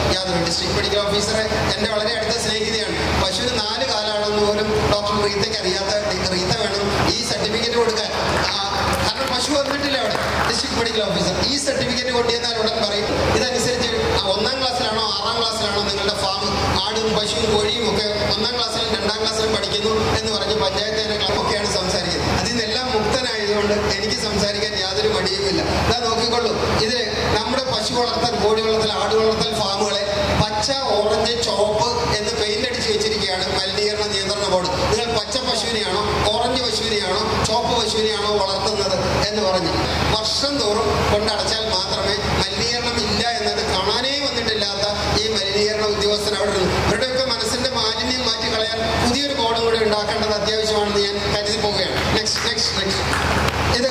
യാതൊരു district medical ഓഫീസറെ എൻ്റെ വളരെ അടുത്ത സ്നേഹിതയാണ് പശുവിന് നാല് കാലാണെന്ന് പോലും ഡോക്ടർ റീത്തയ്ക്ക് അറിയാത്ത റീത്ത വേണം ഈ സർട്ടിഫിക്കറ്റ് കൊടുക്കാൻ ആ, കാരണം പശു വന്നിട്ടില്ല അവിടെ ഡിസ്ട്രിക്ട് മെഡിക്കൽ ഓഫീസർ ഈ സർട്ടിഫിക്കറ്റ് കൊണ്ടുവന്നാൽ ഉടൻ പറയും ഇതനുസരിച്ച് ആ ഒന്നാം ക്ലാസ്സിലാണോ ആറാം ക്ലാസ്സിലാണോ നിങ്ങളുടെ ഫാം ആടും പശുവും കോഴിയും ഒക്കെ ഒന്നാം ക്ലാസ്സിലും രണ്ടാം ക്ലാസ്സിലും പഠിക്കുന്നു എന്ന് പറഞ്ഞ് പഞ്ചായത്ത് ഒക്കെയാണ് സംസാരിക്കുന്നത് അതിൽ നിന്നെല്ലാം മുക്തനായതുകൊണ്ട് എനിക്ക് സംസാരിക്കാൻ യാതൊരു മടിയുമില്ല ഇതാ നോക്കിക്കൊള്ളൂ ഇത് നമ്മുടെ പശു വളർത്തൽ കോഴി വളർത്തൽ ആട് വളർത്തൽ ഫാമുകളെ പച്ച ഓറഞ്ച് ചുവപ്പ് എന്ന് പെയിന്റ് അടിച്ച് വെച്ചിരിക്കുകയാണ് മലിനീകരണ നിയന്ത്രണ ബോർഡ് നിങ്ങൾ പച്ച പശുവിനെയാണോ ഓറഞ്ച് പശുവിനെയാണോ ചുവപ്പ് പശുവിനെയാണോ വളർത്തുന്നത് എന്ന് പറഞ്ഞ് വർഷം തോറും കൊണ്ടടച്ചാൽ മാത്രമേ മലിനീകരണം ഇല്ല എന്നത് കാണാനേ വന്നിട്ടില്ലാത്ത ഈ മലിനീകരണ ഉദ്യോഗസ്ഥൻ അവിടെ ഇരുന്നു ഇവരുടെയൊക്കെ മനസ്സിന്റെ മാലിന്യം മാറ്റി കളയാൻ പുതിയൊരു ബോർഡും കൂടി ഉണ്ടാക്കേണ്ടത് അത്യാവശ്യമാണെന്ന് ഞാൻ കരുതി പോവുകയാണ് നെക്സ്റ്റ് നെക്സ്റ്റ് നെക്സ്റ്റ് ഇത്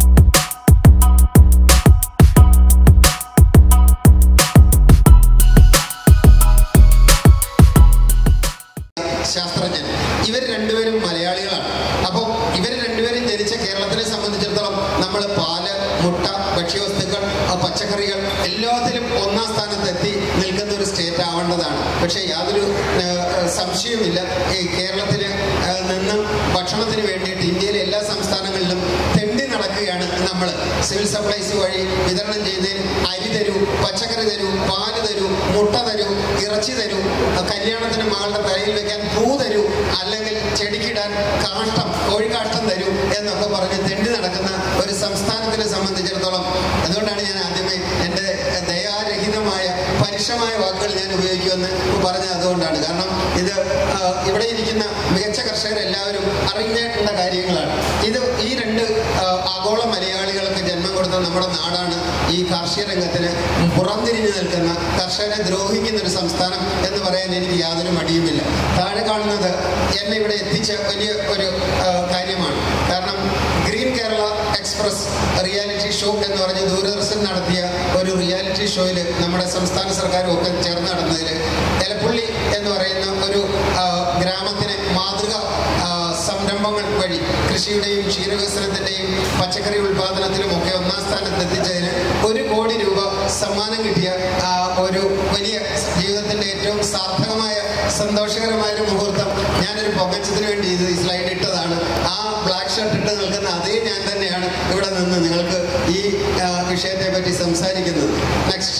ശാസ്ത്രജ്ഞൻ ഇവർ രണ്ടുപേരും മലയാളികളാണ് അപ്പോൾ ഇവർ രണ്ടുപേരും ജനിച്ച കേരളത്തിനെ സംബന്ധിച്ചിടത്തോളം നമ്മൾ പാല് മുട്ട ഭക്ഷ്യവസ്തുക്കൾ ആ, പച്ചക്കറികൾ എല്ലാത്തിലും ഒന്നാം സ്ഥാനത്ത് എത്തി നിൽക്കുന്ന ഒരു സ്റ്റേറ്റ് ആവേണ്ടതാണ് പക്ഷേ യാതൊരു ആ, സംശയവുമില്ല ഈ കേരളത്തിൽ നിന്നും ഭക്ഷണത്തിന് വേണ്ടിയിട്ട് ഇന്ത്യയിലെ എല്ലാ സംസ്ഥാനങ്ങളിലും തെണ്ടി നടക്കുകയാണ് നമ്മൾ സിവിൽ സപ്ലൈസ് വഴി വിതരണം ചെയ്യുന്നതിന് അരി തരൂ പച്ചക്കറി തരൂ പാല് തരൂ മുട്ട തരൂ ഇറച്ചി തരൂ ആ, കല്യാണത്തിന് മകളുടെ തലയിൽ വെക്കാൻ പൂ തരൂ അല്ലെങ്കിൽ ചെടിക്കിടാൻ കാഷ്ടം കോഴിക്കാഷ്ടം തരൂ എന്നൊക്കെ പറഞ്ഞ് തെണ്ടി നടക്കുന്ന ഒരു സംസ്ഥാനത്തിനെ സംബന്ധിച്ചിടത്തോളം അതുകൊണ്ടാണ് ഞാൻ ആദ്യമേ എൻ്റെ ദയാരഹിതമായ പരുഷമായ വാക്കുകൾ ഞാൻ ഉപയോഗിക്കുമെന്ന് പറഞ്ഞത് അതുകൊണ്ടാണ് കാരണം ഇത് ആ, ഇവിടെ ഇരിക്കുന്ന മികച്ച കർഷകരെല്ലാവരും അറിഞ്ഞേണ്ട കാര്യങ്ങളാണ് ഇത് ഈ രണ്ട് ആ, ആഗോള മലയാളികൾക്ക് ജന്മം കൊടുത്ത നമ്മുടെ നാടാണ് ഈ കാർഷിക രംഗത്തിന് പുറംതിരിഞ്ഞു നിൽക്കുന്ന കർഷകരെ ദ്രോഹിക്കുന്ന ഒരു സംസ്ഥാനം എന്ന് പറയാൻ എനിക്ക് യാതൊരു മടിയുമില്ല താഴെ കാണുന്നത് എന്നെ ഇവിടെ എത്തിച്ച വലിയ ഒരു ആ, കാര്യമാണ് കാരണം green Kerala express reality show എന്ന് പറഞ്ഞ് ദൂരദർശൻ നടത്തിയ ഒരു റിയാലിറ്റി ഷോയിൽ നമ്മുടെ സംസ്ഥാന സർക്കാരും ഒക്കെ ചേർന്ന് നടന്നതിൽ എലപ്പുള്ളി എന്ന് പറയുന്ന ഒരു ആ, ഗ്രാമത്തിനെ മാതൃക ആ, സംരംഭങ്ങൾ വഴി കൃഷിയുടെയും ക്ഷീരവികസനത്തിന്റെയും പച്ചക്കറി ഉൽപാദനത്തിലും ഒക്കെ ഒന്നാം സ്ഥാനത്ത് എത്തിച്ചതിന് ഒരു കോടി രൂപ സമ്മാനം കിട്ടിയ ആ, ഒരു വലിയ ജീവിതത്തിന്റെ ഏറ്റവും സാർത്ഥകമായ സന്തോഷകരമായ ഒരു മുഹൂർത്തം ഞാനൊരു പൊങ്ങച്ചത്തിന് വേണ്ടി ഇത് ഈ സ്ലൈഡ് ഇട്ടതാണ് ആ ബ്ലാക്ക് ഷർട്ട് ഇട്ട് നിൽക്കുന്ന അതേ ഞാൻ തന്നെയാണ് ഇവിടെ നിന്ന് നിങ്ങൾക്ക് ഈ ആ, വിഷയത്തെ പറ്റി സംസാരിക്കുന്നത് നെക്സ്റ്റ്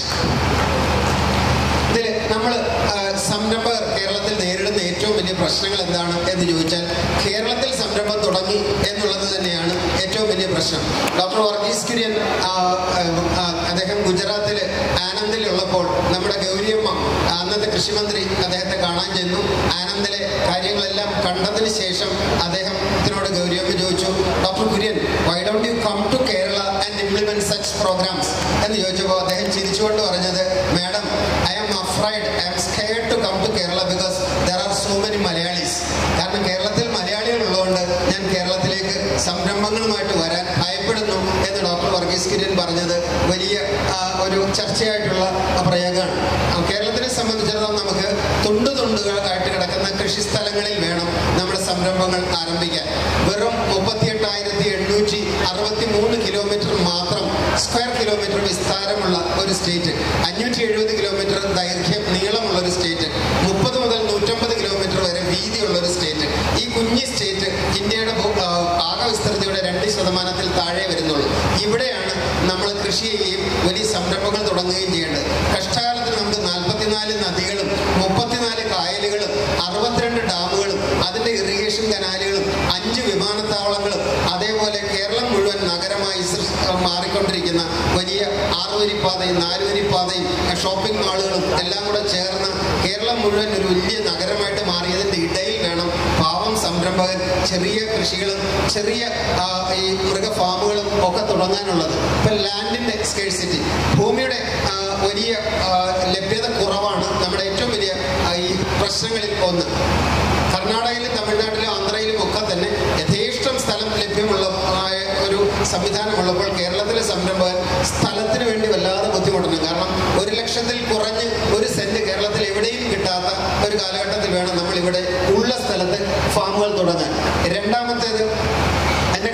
ഇതിൽ നമ്മൾ സംരംഭകർ കേരളത്തിൽ നേരിടുന്ന ഏറ്റവും വലിയ പ്രശ്നങ്ങൾ എന്താണ് എന്ന് ചോദിച്ചാൽ കേരളത്തിൽ സംരംഭം തുടങ്ങി എന്നുള്ളത് തന്നെയാണ് ഏറ്റവും വലിയ പ്രശ്നം ഡോക്ടർ വർഗീസ് കുര്യൻ ആ, ആ, ആ, അദ്ദേഹം ഗുജറാത്തിൽ ആനന്ദിലുള്ളപ്പോൾ നമ്മുടെ ഗൗരിയമ്മ അന്നത്തെ കൃഷിമന്ത്രി അദ്ദേഹത്തെ കാണാൻ ചെന്നു ആനന്ദിലെ കാര്യങ്ങളെല്ലാം കണ്ടതിന് ശേഷം അദ്ദേഹത്തിനോട് ഗൗരിയമ്മ ചോദിച്ചു doctor Kurian why don't you come to Kerala and implement such programs എന്ന് ചോദിച്ചപ്പോൾ അദ്ദേഹം ചിരിച്ചുകൊണ്ട് പറഞ്ഞത് madam I am afraid I am scared to come to Kerala because there are so many Malayalis കാരണം കേരളത്തിൽ മലയാളികൾ ഉള്ളതുകൊണ്ട് ഞാൻ കേരളത്തിലേക്ക് സംരംഭങ്ങളുമായിട്ട് വരാൻ ഭയപ്പെടുന്നു എന്ന് ഡോക്ടർ വർഗീസ് കിരൺ പറഞ്ഞത് വലിയ ആ, ഒരു ചർച്ചയായിട്ടുള്ള പ്രയോഗമാണ് ആ, കേരളത്തിനെ സംബന്ധിച്ചിടത്തോളം നമുക്ക് തുണ്ടു തുണ്ടുകളായിട്ട് കിടക്കുന്ന കൃഷിസ്ഥലങ്ങളിൽ വേണം നമ്മുടെ സംരംഭങ്ങൾ ആരംഭിക്കാൻ വെറും മുപ്പത്തിയെട്ടായിരത്തി എണ്ണൂറ്റി അറുപത്തി മൂന്ന് കിലോമീറ്റർ മാത്രം സ്ക്വയർ കിലോമീറ്റർ വിസ്താരമുള്ള ഒരു സ്റ്റേറ്റ് അഞ്ഞൂറ്റി എഴുപത് കിലോമീറ്റർ ദൈർഘ്യം നീളമുള്ള ഒരു സ്റ്റേറ്റ് മുപ്പത് മുതൽ നൂറ്റമ്പത് കിലോമീറ്റർ വരെ വീതിയുള്ള ഒരു സ്റ്റേറ്റ് ഈ കുഞ്ഞി സ്റ്റേറ്റ് ഇന്ത്യയുടെ ഭൂ- ആ, ആകെ വിസ്തൃതിയുടെ രണ്ട് ശതമാനത്തിൽ താഴെ വരുന്നുള്ളൂ ഇവിടെയാണ് നമ്മൾ കൃഷി ചെയ്യുകയും വലിയ സംരംഭങ്ങൾ തുടങ്ങുകയും ചെയ്യേണ്ടത് കഷ്ടകാലത്തിന് നമുക്ക് നാൽപ്പത്തിനാല് നദികളും മുപ്പത്തിനാല് കായലുകളും അറുപത്തിരണ്ട് ഡാമുകളും അതിന്റെ ഇറിഗേഷൻ കനാലുകളും അഞ്ച് വിമാനത്താവളങ്ങളും അതേപോലെ കേരളം മുഴുവൻ നഗരമായി സൃ- മാറിക്കൊണ്ടിരിക്കുന്ന വലിയ ആറുവരിപ്പാതയും നാലുവരിപ്പാതയും ഷോപ്പിംഗ് മാളുകളും എല്ലാം കൂടെ ചേർന്ന് കേരളം മുഴുവൻ ഒരു വലിയ നഗരമായിട്ട് മാറിയതിന്റെ ഇടയിൽ വേണം പാവം സംരംഭകൻ ചെറിയ കൃഷികളും ചെറിയ ആ, ഈ മൃഗ ഫാമുകളും ഒക്കെ തുടങ്ങാനുള്ളത് ഇപ്പൊ ലാൻഡിന്റെ സ്കേഴ്സിറ്റി ഭൂമിയുടെ ആ, വലിയ ആ, ലഭ്യത കുറവാണ് നമ്മുടെ ഏറ്റവും വലിയ ആ, ഈ പ്രശ്നങ്ങളിൽ ഒന്ന് കർണാടകയിലും തമിഴ്നാട്ടിലും ആന്ധ്രയിലും ഒക്കെ തന്നെ യഥേഷ്ടം സ്ഥലം ലഭ്യമുള്ള ആയ ഒരു സംവിധാനമുള്ളപ്പോൾ കേരളത്തിലെ സംരംഭകൻ സ്ഥലത്തിന് വേണ്ടി വല്ലാതെ ബുദ്ധിമുട്ടുണ്ട് കാരണം ഒരു ലക്ഷത്തിൽ കുറഞ്ഞ് ഒരു സെന്റ് കേരളത്തിൽ എവിടെയും കിട്ടാത്ത ഒരു കാലഘട്ടത്തിൽ വേണം നമ്മൾ ഇവിടെ ഉള്ള സ്ഥലത്ത് ഫാമുകൾ തുടങ്ങാൻ രണ്ടാമത്തേത് എൻ്റെ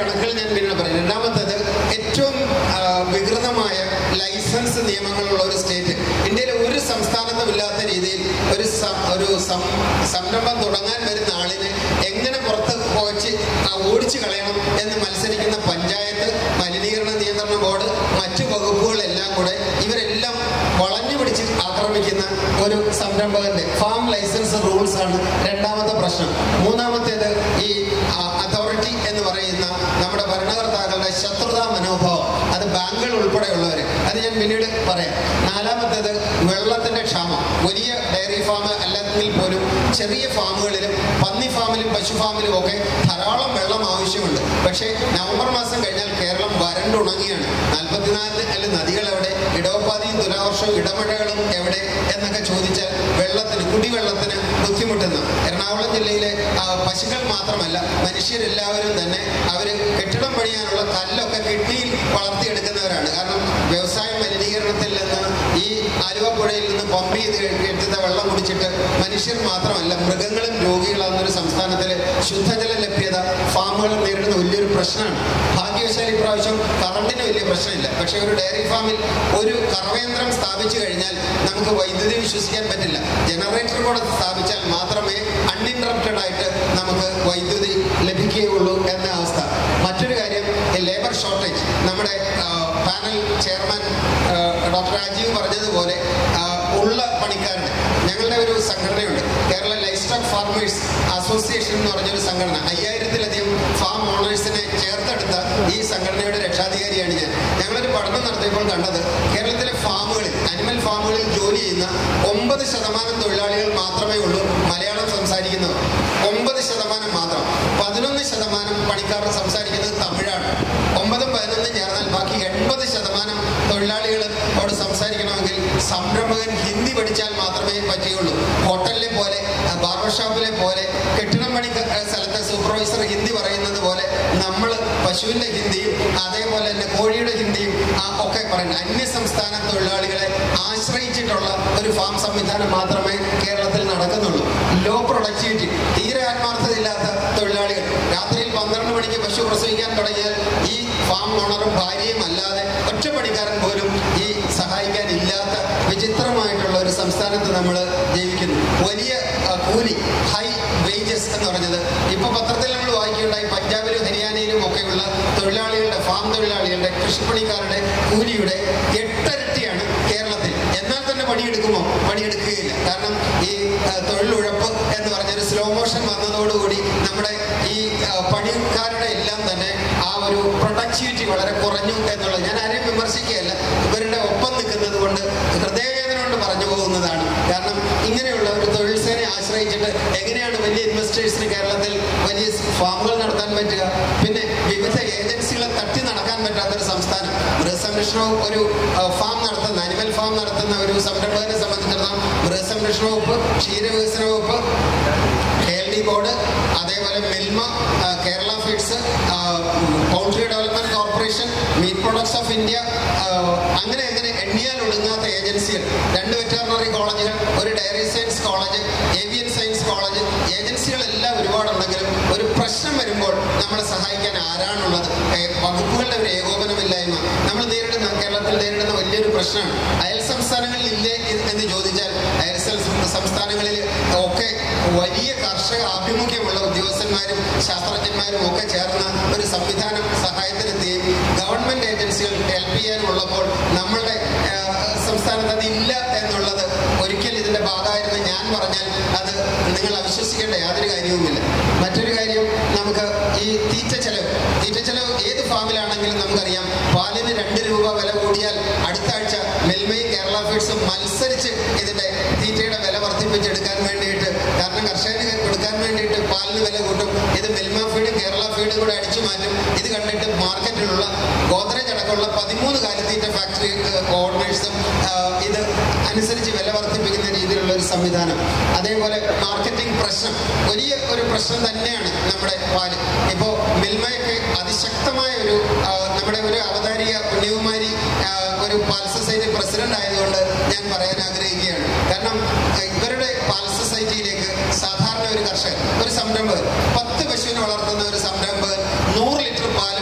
കണക്കുകൾ ഞാൻ പിന്നീട് പറയും രണ്ടാമത്തേത് ഏറ്റവും ആ, വികൃതമായ ലൈസൻസ് നിയമങ്ങളുള്ള ഒരു സ്റ്റേറ്റ് ഇന്ത്യയിലെ ഒരു സംസ്ഥാനത്തും ഇല്ലാത്ത രീതിയിൽ ഒരു സം- ഒരു സം- സംരംഭം തുടങ്ങാൻ വരുന്ന ആളിനെ എങ്ങനെ പുറത്ത് പോയിച്ച് ആ, ഓടിച്ചു കളയണം എന്ന് മത്സരിക്കുന്ന പഞ്ചായത്ത് മലിനീകരണ നിയന്ത്രണ ബോർഡ് മറ്റു വകുപ്പുകളെല്ലാം കൂടെ ഇവരെല്ലാം വളഞ്ഞു പിടിച്ച് ആക്രമിക്കുന്ന ഒരു സംരംഭകന്റെ ഫാം ലൈസൻസ് റൂൾസ് ആണ് രണ്ടാമത്തെ പ്രശ്നം മൂന്നാമത്തേത് ഈ അതോറിറ്റി എന്ന് പറയുന്ന നമ്മുടെ ഭരണകർത്താക്കളുടെ ശത്രുതാ മനോഭാവം അത് ബാങ്കുകൾ ഉൾപ്പെടെയുള്ളവർ അത് ഞാൻ പിന്നീട് പറയാം നാലാമത്തേത് വെള്ളത്തിന്റെ ക്ഷാമം വലിയ ഡയറി ഫാം അല്ലെങ്കിൽ പോലും ചെറിയ ഫാമുകളിലും പന്നി ഫാമിലും പശു ഫാമിലും ഒക്കെ ധാരാളം വെള്ളം ആവശ്യമുണ്ട് പക്ഷേ നവംബർ മാസം കഴിഞ്ഞാൽ കേരളം വരണ്ടുണങ്ങിയാണ് നാൽപ്പത്തിനാല് അല്ല നദികൾ എവിടെ ഇടവപ്പാതിയും തുലാവർഷവും ഇടമഴകളും എവിടെ എന്നൊക്കെ ചോദിച്ചാൽ വെള്ളത്തിന് കുടിവെള്ളത്തിന് ബുദ്ധിമുട്ടുന്ന എറണാകുളം ജില്ലയിലെ ആ, പശുക്കൾ മാത്രമല്ല മനുഷ്യരെല്ലാവരും തന്നെ അവര് കെട്ടിടം പണിയാനുള്ള കല്ലൊക്കെ കിഡ്നിയിൽ വളർത്തിയെടുക്കുന്നവരാണ് കാരണം വ്യവസായ മലിനീകരണത്തിൽ നിന്ന് ഈ ആലുവ പുഴയിൽ നിന്ന് പമ്പ് ചെയ്ത് കിട്ടുന്ന വെള്ളം കുടിച്ചിട്ട് മനുഷ്യർ മാത്രമല്ല മൃഗങ്ങളും രോഗികളാകുന്ന സംസ്ഥാനത്തിലെ ശുദ്ധജല ലഭ്യത ഫാമുകൾ നേരിടുന്ന വലിയൊരു പ്രശ്നമാണ് ഭാഗ്യവശാൽ ഇപ്രാവശ്യം കറണ്ടിന് വലിയ പ്രശ്നമില്ല പക്ഷെ ഒരു ഡയറി ഫാമിൽ ഒരു കറവേന്ദ്രം സ്ഥാപിച്ചു കഴിഞ്ഞാൽ നമുക്ക് വൈദ്യുതി വിശ്വസിക്കാൻ പറ്റില്ല ജനറേറ്റർ കൂടെ സ്ഥാപിച്ചാൽ മാത്രമേ അൺഇൻറപ്റ്റഡ് ആയിട്ട് നമുക്ക് വൈദ്യുതി ലഭിക്കുകയുള്ളൂ എന്ന അവസ്ഥ മറ്റൊരു കാര്യം ലേബർ ഷോർട്ടേജ് നമ്മുടെ ആ, പാനൽ ചെയർമാൻ ആ, ഡോക്ടർ രാജീവ് പറഞ്ഞതുപോലെ ആ, ഉള്ള പണിക്കാരുടെ ഞങ്ങളുടെ ഒരു സംഘടനയുണ്ട് Kerala livestock farmers association എന്ന് പറഞ്ഞൊരു സംഘടന അയ്യായിരത്തിലധികം ഫാം ഓണേഴ്സിനെ ചേർത്തെടുത്ത ഈ സംഘടനയുടെ രക്ഷാധികാരിയാണ് ഞാൻ ഞങ്ങളൊരു പഠനം നടത്തിയപ്പോൾ കണ്ടത് കേരളത്തിലെ ഫാമുകളിൽ അനിമൽ ഫാമുകളിൽ ജോലി ചെയ്യുന്ന ഒമ്പത് ശതമാനം തൊഴിലാളികൾ മാത്രമേ ഉള്ളൂ മലയാളം സംസാരിക്കുന്നവർ ഒമ്പത് ശതമാനം മാത്രം പതിനൊന്ന് ശതമാനം പണിക്കാർ സംസാരിക്കുന്നത് തമിഴാണ് ഒമ്പതും പതിനൊന്നും ചേർന്നാൽ ബാക്കി എൺപത് ശതമാനം തൊഴിലാളികൾ അവിടെ സംസാരിക്കണമെങ്കിൽ സംരംഭകൻ ഹിന്ദി പഠിച്ചാൽ മാത്രമേ പറ്റുകയുള്ളൂ ഹോട്ടലിലെ പോലെ ബാർബർ ഷോപ്പിലെ പോലെ കെട്ടിടം പണി ക- സ്ഥലത്തെ സൂപ്പർവൈസർ ഹിന്ദി പറയുന്നത് പോലെ നമ്മൾ പശുവിന്റെ ഹിന്ദിയും അതേപോലെ തന്നെ കോഴിയുടെ ഹിന്ദിയും ആ ഒക്കെ പറയുന്നത് അന്യ സംസ്ഥാന തൊഴിലാളികളെ ആശ്രയിച്ചിട്ടുള്ള ഒരു ഫാം സംവിധാനം മാത്രമേ കേരളത്തിൽ നടക്കുന്നുള്ളൂ ലോ പ്രൊഡക്ടിവിറ്റി തീരെ ആത്മാർത്ഥതയില്ലാത്ത തൊഴിലാളികൾ രാത്രിയിൽ പന്ത്രണ്ട് മണിക്ക് പശു പ്രസവിക്കാൻ തുടങ്ങിയാൽ ഈ ഫാം ഓണറും ഭാര്യയും അല്ലാതെ ഒറ്റ പണിക്കാരൻ പോലും ഈ സഹായിക്കാൻ ഇല്ലാത്ത വിചിത്രമായിട്ടുള്ള ഒരു സംസ്ഥാനത്ത് നമ്മൾ ജീവിക്കുന്നു വലിയ ആ, കൂലി ഹൈ വേജസ് എന്ന് പറഞ്ഞത് ഇപ്പൊ പത്രത്തിൽ നമ്മൾ വായിക്കുകയുണ്ടായി പഞ്ചാബിലും ഹരിയാനയിലും ഒക്കെയുള്ള തൊഴിലാളികളുടെ ഫാം തൊഴിലാളികളുടെ കൃഷിപ്പണിക്കാരുടെ കൂലിയുടെ എട്ടരട്ടിയാണ് കേരളത്തിൽ എന്നാൽ തന്നെ പണിയെടുക്കുമോ പണിയെടുക്കുകയില്ല കാരണം ഈ ആ, തൊഴിലുഴപ്പ് എന്ന് പറഞ്ഞൊരു സ്ലോ മോഷൻ വന്നതോടുകൂടി നമ്മുടെ ഈ ആ, പണിക്കാരുടെ എല്ലാം തന്നെ ആ ഒരു പ്രൊഡക്ടിവിറ്റി വളരെ കുറഞ്ഞു എന്നുള്ളത് ഞാൻ ആരെയും വിമർശിക്കുകയല്ല ഇവരുടെ ഒപ്പം നിൽക്കുന്നത് കൊണ്ട് ഹൃദയവേദന കൊണ്ട് പറഞ്ഞു പോകുന്നതാണ് കാരണം ഇങ്ങനെയുള്ള ഒരു തൊഴിൽ സേനയെ ആശ്രയിച്ചിട്ട് എങ്ങനെയാണ് വലിയ ഇൻവെസ്റ്റേഴ്സിന് കേരളത്തിൽ വലിയ ഫാമുകൾ നടത്താൻ പറ്റുക പിന്നെ വിവിധ ഏജൻസികളെ തട്ടി നടക്കാൻ പറ്റാത്തൊരു സംസ്ഥാനം മൃഗസംരക്ഷണവും ഒരു ആ, ഫാം നടത്തുന്ന അനിമൽ ഫാം നടത്തുന്ന ഒരു സംരംഭകനെ സംബന്ധിച്ചിടത്തോളം മൃഗസംരക്ഷണ വകുപ്പ് ക്ഷീരവികസന വകുപ്പ് കെ എൽ ഡി ബോർഡ് അതേപോലെ മിൽമ ആ, Kerala feeds poultry development corporation meat products of India ആ, അങ്ങനെ അങ്ങനെ എണ്ണിയാൽ ഒടുങ്ങാത്ത ഏജൻസികൾ രണ്ട് വെറ്ററിനറി കോളേജുകൾ ഒരു dairy science college avian science college ഏജൻസികളെല്ലാം ഒരുപാടുണ്ടെങ്കിലും ഒരു പ്രശ്നം വരുമ്പോൾ നമ്മളെ സഹായിക്കാൻ ആരാണുള്ളത് ഏ, വകുപ്പുകളുടെ ഒരു ഏകോപനമില്ലായ്മ നമ്മൾ നേരിടുന്ന കേരളത്തിൽ നേരിടുന്ന വലിയൊരു പ്രശ്നമാണ് അയൽ സംസ്ഥാനങ്ങളിൽ ഇല്ലേ ഇത് എന്ന് ചോദിച്ചാൽ അയൽ സം- സംസ്ഥാനങ്ങളിൽ ഒക്കെ വലിയ കർഷക ആഭിമുഖ്യമുള്ള ഉദ്യോഗസ്ഥന്മാരും ശാസ്ത്രജ്ഞന്മാരും ഒക്കെ ചേർന്ന ഒരു സംവിധാനം സഹായത്തിനെത്തുകയും ഗവൺമെന്റ് ഏജൻസികൾ ഹെൽപ്പ് ചെയ്യാനുള്ളപ്പോൾ നമ്മളുടെ ആ, സംസ്ഥാനത്ത് അത് ഇല്ല എന്നുള്ളത് ഒരിക്കൽ ഇതിന്റെ ഭാഗമായിരുന്നു ഞാൻ പറഞ്ഞാൽ അത് നിങ്ങൾ അവിശ്വസിക്കേണ്ട യാതൊരു കാര്യവുമില്ല മറ്റൊരു കാര്യം നമുക്ക് ഈ തീറ്റ ചെലവ് തീറ്റ ചെലവ് ഏത് ഫാമിലാണെങ്കിലും നമുക്കറിയാം പാലിന് രണ്ട് രൂപ വില കൂടിയാൽ അടുത്ത ആഴ്ച മെൽമയും കേരള ഫീഡ്സും മത്സരിച്ച് ഇതിന്റെ തീറ്റയുടെ വില വർദ്ധിപ്പിച്ചെടുക്കാൻ വേണ്ടിയിട്ട് കാരണം കർഷകന് കൊടുക്കാൻ വേണ്ടിയിട്ട് പാലിന് വില കൂട്ടും ഇത് മെൽമ ഫീഡ് കേരള ഫീഡ് കൂടെ അടിച്ചു മാറ്റും ഇത് കണ്ടിട്ട് മാർക്കറ്റിലുള്ള ഗോദ്രേജ് അടക്കമുള്ള പതിമൂന്ന് കാലിത്തീറ്റ ഫാക്ടറി ഓർഡേഴ്സും ഇത് അനുസരിച്ച് വില വർദ്ധിപ്പിക്കുന്ന രീതിയിലുള്ള ഒരു സംവിധാനം അതേപോലെ മാർക്കറ്റിംഗ് പ്രശ്നം വലിയ ഒരു പ്രശ്നം തന്നെയാണ് നമ്മുടെ പാല് ഇപ്പോൾ മിൽമയൊക്കെ അതിശക്തമായ ഒരു ആ, നമ്മുടെ ഒരു അവതാരിക പുണ്യകുമാരി ആ, ഒരു പാൽ സൊസൈറ്റി പ്രസിഡന്റ് ആയതുകൊണ്ട് ഞാൻ പറയാൻ ആഗ്രഹിക്കുകയാണ് കാരണം ആ, ഇവരുടെ പാൽ സൊസൈറ്റിയിലേക്ക് സാധാരണ ഒരു കർഷകൻ ഒരു സംരംഭകൻ പത്ത് പശുവിനെ വളർത്തുന്ന ഒരു സംരംഭകൻ നൂറ് ലിറ്റർ പാല്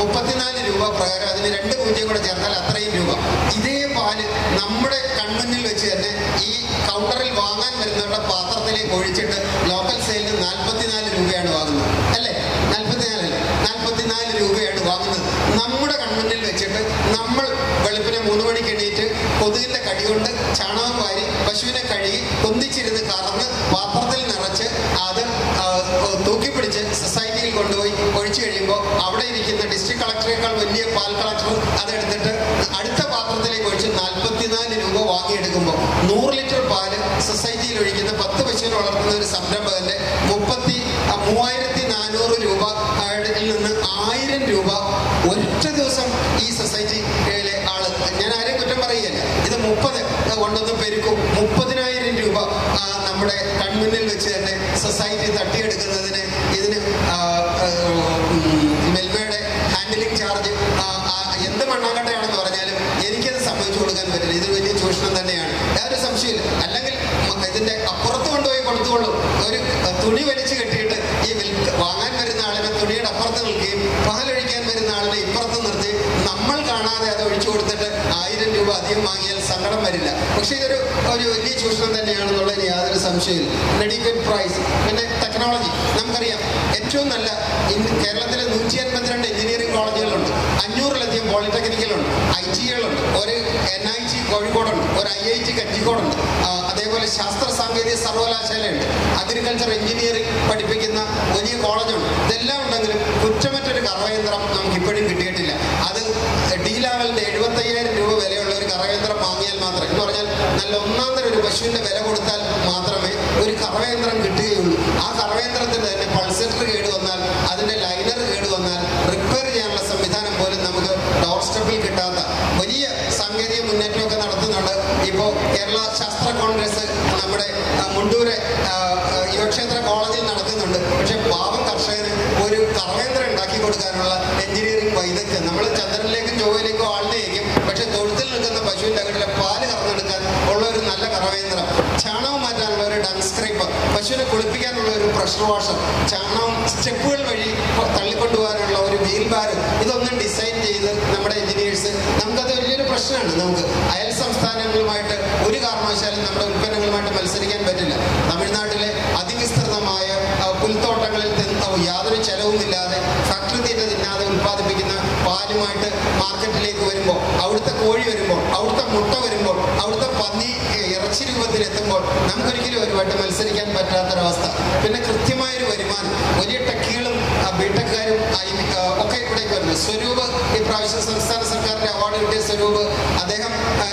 മുപ്പത്തിനാല് രൂപ പ്രകാരം അതിന് രണ്ട് പൂജ്യം കൂടെ ചേർത്താൽ അത്രയും രൂപ ഇതേ പാല് നമ്മുടെ കൺമുന്നിൽ വെച്ച് തന്നെ ഈ കൗണ്ടറിൽ വാങ്ങാൻ വരുന്നവരുടെ പാത്രത്തിലേക്ക് ഒഴിച്ചിട്ട് ലോക്കൽ സെയിലിന് നാൽപ്പത്തിനാല് രൂപയാണ് വാങ്ങുന്നത് അല്ലേ നാൽപ്പത്തിനാല് നാൽപ്പത്തിനാല് രൂപയാണ് വാങ്ങുന്നത് നമ്മുടെ കൺമുന്നിൽ വെച്ചിട്ട് നമ്മൾ വെളുപ്പിനെ മൂന്ന് മണിക്ക് എണീറ്റ് കൊതുകിന്റെ കടി കൊണ്ട് ചാണകം വാരി പശുവിനെ കഴുകി കൊന്തിച്ചിരുന്ന് കറന്ന് പാത്രത്തിൽ നിറച്ച് അത് ആ, തൂക്കിപ്പിടിച്ച് സൊസൈറ്റിയിൽ കൊണ്ടുപോയി ഒഴിച്ചു കഴിയുമ്പോൾ അവിടെ ഇരിക്കുന്ന ഡിസ്ട്രിക്ട് കളക്ടറേക്കാൾ വലിയ പാൽ കളക്ടർ അതെടുത്തിട്ട് അടുത്ത പാത്രത്തിലേക്ക് ഒഴിച്ച് നാൽപ്പത്തിനാല് രൂപ വാങ്ങിയെടുക്കുമ്പോൾ നൂറ് ലിറ്റർ പാല് സൊസൈറ്റിയിൽ ഒഴിക്കുന്ന പത്ത് പശുവിനെ വളർത്തുന്ന ഒരു സംരംഭകന്റെ മുപ്പത്തി ആ, മൂവായിരത്തി നാനൂറ് രൂപ ിൽ നിന്ന് ആയിരം രൂപ ഒറ്റ ദിവസം ഈ സൊസൈറ്റിയിലെ ആള് ഞാൻ ആരെയും കുറ്റം പറയുകയല്ല ഇത് മുപ്പത് കൊണ്ടൊന്ന് പെരുക്കും മുപ്പതിനായിരം രൂപ ആ, നമ്മുടെ കൺമുന്നിൽ വെച്ച് തന്നെ സൊസൈറ്റി തട്ടിയെടുക്കുന്നതിന് ഇതിന് ആ, ആ, ഉം, മെൽമയുടെ ഹാൻഡിലിംഗ് ചാർജ് ആ, ആ, എന്ത് മണ്ണാങ്കട്ടയാണെന്ന് പറഞ്ഞാലും എനിക്കത് സമ്മതിച്ചു കൊടുക്കാൻ പറ്റില്ല ഇത് വലിയ ചൂഷണം തന്നെയാണ് യാതൊരു സംശയമില്ല അല്ലെങ്കിൽ മ- ഇതിന്റെ അപ്പുറത്ത് കൊണ്ടുപോയി കൊടുത്തുകൊള്ളൂ ഒരു അഹ്, തുണി വലിച്ചു കെട്ടിയിട്ട് ഈ വിൽക്ക വാങ്ങാൻ വരുന്ന ആളിനെ തുണിയുടെ അപ്പുറത്ത് നിൽക്കുകയും പാലൊഴിക്കാൻ വരുന്ന ആളിനെ ഇപ്പുറത്ത് നിർത്തി നമ്മൾ കാണാതെ അത് ഒഴിച്ചു കൊടുത്തിട്ട് ആയിരം രൂപ അധികം വാങ്ങിയാൽ സങ്കടം വരില്ല പക്ഷേ ഇതൊരു ഒരു വലിയ ചൂഷണം തന്നെയാണെന്നുള്ളതിന് യാതൊരു സംശയമില്ല റെഡിക്വറ്റ് പ്രൈസ് പിന്നെ ടെക്നോളജി നമുക്കറിയാം ഏറ്റവും നല്ല ഇന്ന് കേരളത്തിലെ നൂറ്റി അൻപത്തിരണ്ട് എഞ്ചിനീയറിംഗ് കോളേജുകളുണ്ട് അഞ്ഞൂറിലധികം പോളിടെക്നിക്കലുണ്ട് ഐ ടികളുണ്ട് ഒരു എൻ ഐ ടി കോഴിക്കോടുണ്ട് ഒരു ഐ ഐ ടി കഞ്ചിക്കോടുണ്ട് ആ, അതേപോലെ ശാസ്ത്ര സാങ്കേതിക സർവകലാശാലയുണ്ട് അഗ്രികൾച്ചർ എഞ്ചിനീയറിംഗ് പഠിപ്പിക്കുന്ന വലിയ കോളേജുണ്ട് ഇതെല്ലാം ഉണ്ടെങ്കിലും കുറ്റമറ്റൊരു കറവയന്ത്രം നമുക്ക് ഇപ്പോഴും കിട്ടിയിട്ടില്ല അത് ഡി ലെവലിന്റെ എഴുപത്തയ്യായിരം രൂപ വിലയുള്ള ഒരു കറവയന്ത്രം വാങ്ങിയാൽ മാത്രം എന്ന് പറഞ്ഞാൽ നല്ല ഒന്നാം തരം ഒരു പശുവിന്റെ വില കൊടുത്താൽ മാത്രമേ ഒരു കറവയന്ത്രം കിട്ടുകയുള്ളൂ ആ കറവയന്ത്രത്തിന് തന്നെ പൾസറ്റർ കേട് വന്നാൽ അതിന്റെ ലൈനർ കേട് വന്നാൽ റിപ്പയർ ചെയ്യാനുള്ള സംവിധാനം പോലും നമുക്ക് ഡോർ സ്റ്റെപ്പിൽ കിട്ടാത്ത വലിയ സാങ്കേതിക മുന്നേറ്റമൊക്കെ നടത്തുന്നുണ്ട് ഇപ്പോൾ കേരള ശാസ്ത്ര കോൺഗ്രസ് നമ്മുടെ ആ, മുണ്ടൂര് ആ, ആ, യുവക്ഷേത്ര കോളേജിൽ നടക്കുന്നുണ്ട് പക്ഷെ പാവം കർഷകന് ഒരു കറവേന്ദ്രം ഉണ്ടാക്കി കൊടുക്കാനുള്ള എഞ്ചിനീയറിംഗ് വൈദഗ്ധ്യം നമ്മൾ ചന്ദ്രനിലേക്കും ചൊവ്വയിലേക്കും ആളിനെ അയക്കും പക്ഷെ തൊഴുത്തിൽ നിൽക്കുന്ന പശുവിന്റെ അകട്ടിലെ പാല് കറന്നെടുക്കാൻ ഉള്ള ഒരു നല്ല കറവേന്ദ്രം ചാണകം മാറ്റാനുള്ള ഒരു ഡങ് സ്ക്രൈപ്പർ പശുവിനെ കുളിപ്പിക്കാനുള്ള ഒരു പ്രഷർ വാഷർ ചാണകം സ്റ്റെപ്പുകൾ വഴി തള്ളിക്കൊണ്ടുപോകാനുള്ള ഒരു വീൽ ബാര് ഇതൊന്നും ഡിസൈൻ ചെയ്ത് നമ്മുടെ എഞ്ചിനീയേഴ്സ് നമുക്കത് വലിയൊരു പ്രശ്നമാണ് നമുക്ക് അയൽ സംസ്ഥാനങ്ങളുമായിട്ട് ഒരു കാരണവശാലും നമ്മുടെ ഉൽപ്പന്നങ്ങളുമായിട്ട് മത്സരിക്കാൻ പറ്റില്ല തമിഴ്നാട്ടിലെ അതിവിസ്തൃതമായ ആ, പുൽത്തോട്ടങ്ങളിൽ തിന്ന് യാതൊരു ചെലവുമില്ലാതെ ഫാക്ടറി തീറ്റ തിന്നാതെ ഉൽപ്പാദിപ്പിക്കുന്ന പാലുമായിട്ട് മാർക്കറ്റിലേക്ക് വരുമ്പോൾ അവിടുത്തെ കോഴി വരുമ്പോൾ അവിടുത്തെ മുട്ട വരുമ്പോൾ അവിടുത്തെ പന്നി ഏ, ഇറച്ചി രൂപത്തിൽ എത്തുമ്പോൾ നമുക്കൊരിക്കലും ഒരുപാട്ട് മത്സരിക്കാൻ പറ്റാത്തൊരവസ്ഥ പിന്നെ കൃത്യമായൊരു വരുമാനം വലിയ ടെക്കുകളും ബിടെക്കുകാരും ഒക്കെ ഇവിടേക്ക് വരുന്നു സ്വരൂപ് ഇപ്രാവശ്യം സംസ്ഥാന സർക്കാരിന്റെ അവാർഡ് കിട്ടിയ സ്വരൂപ് അദ്ദേഹം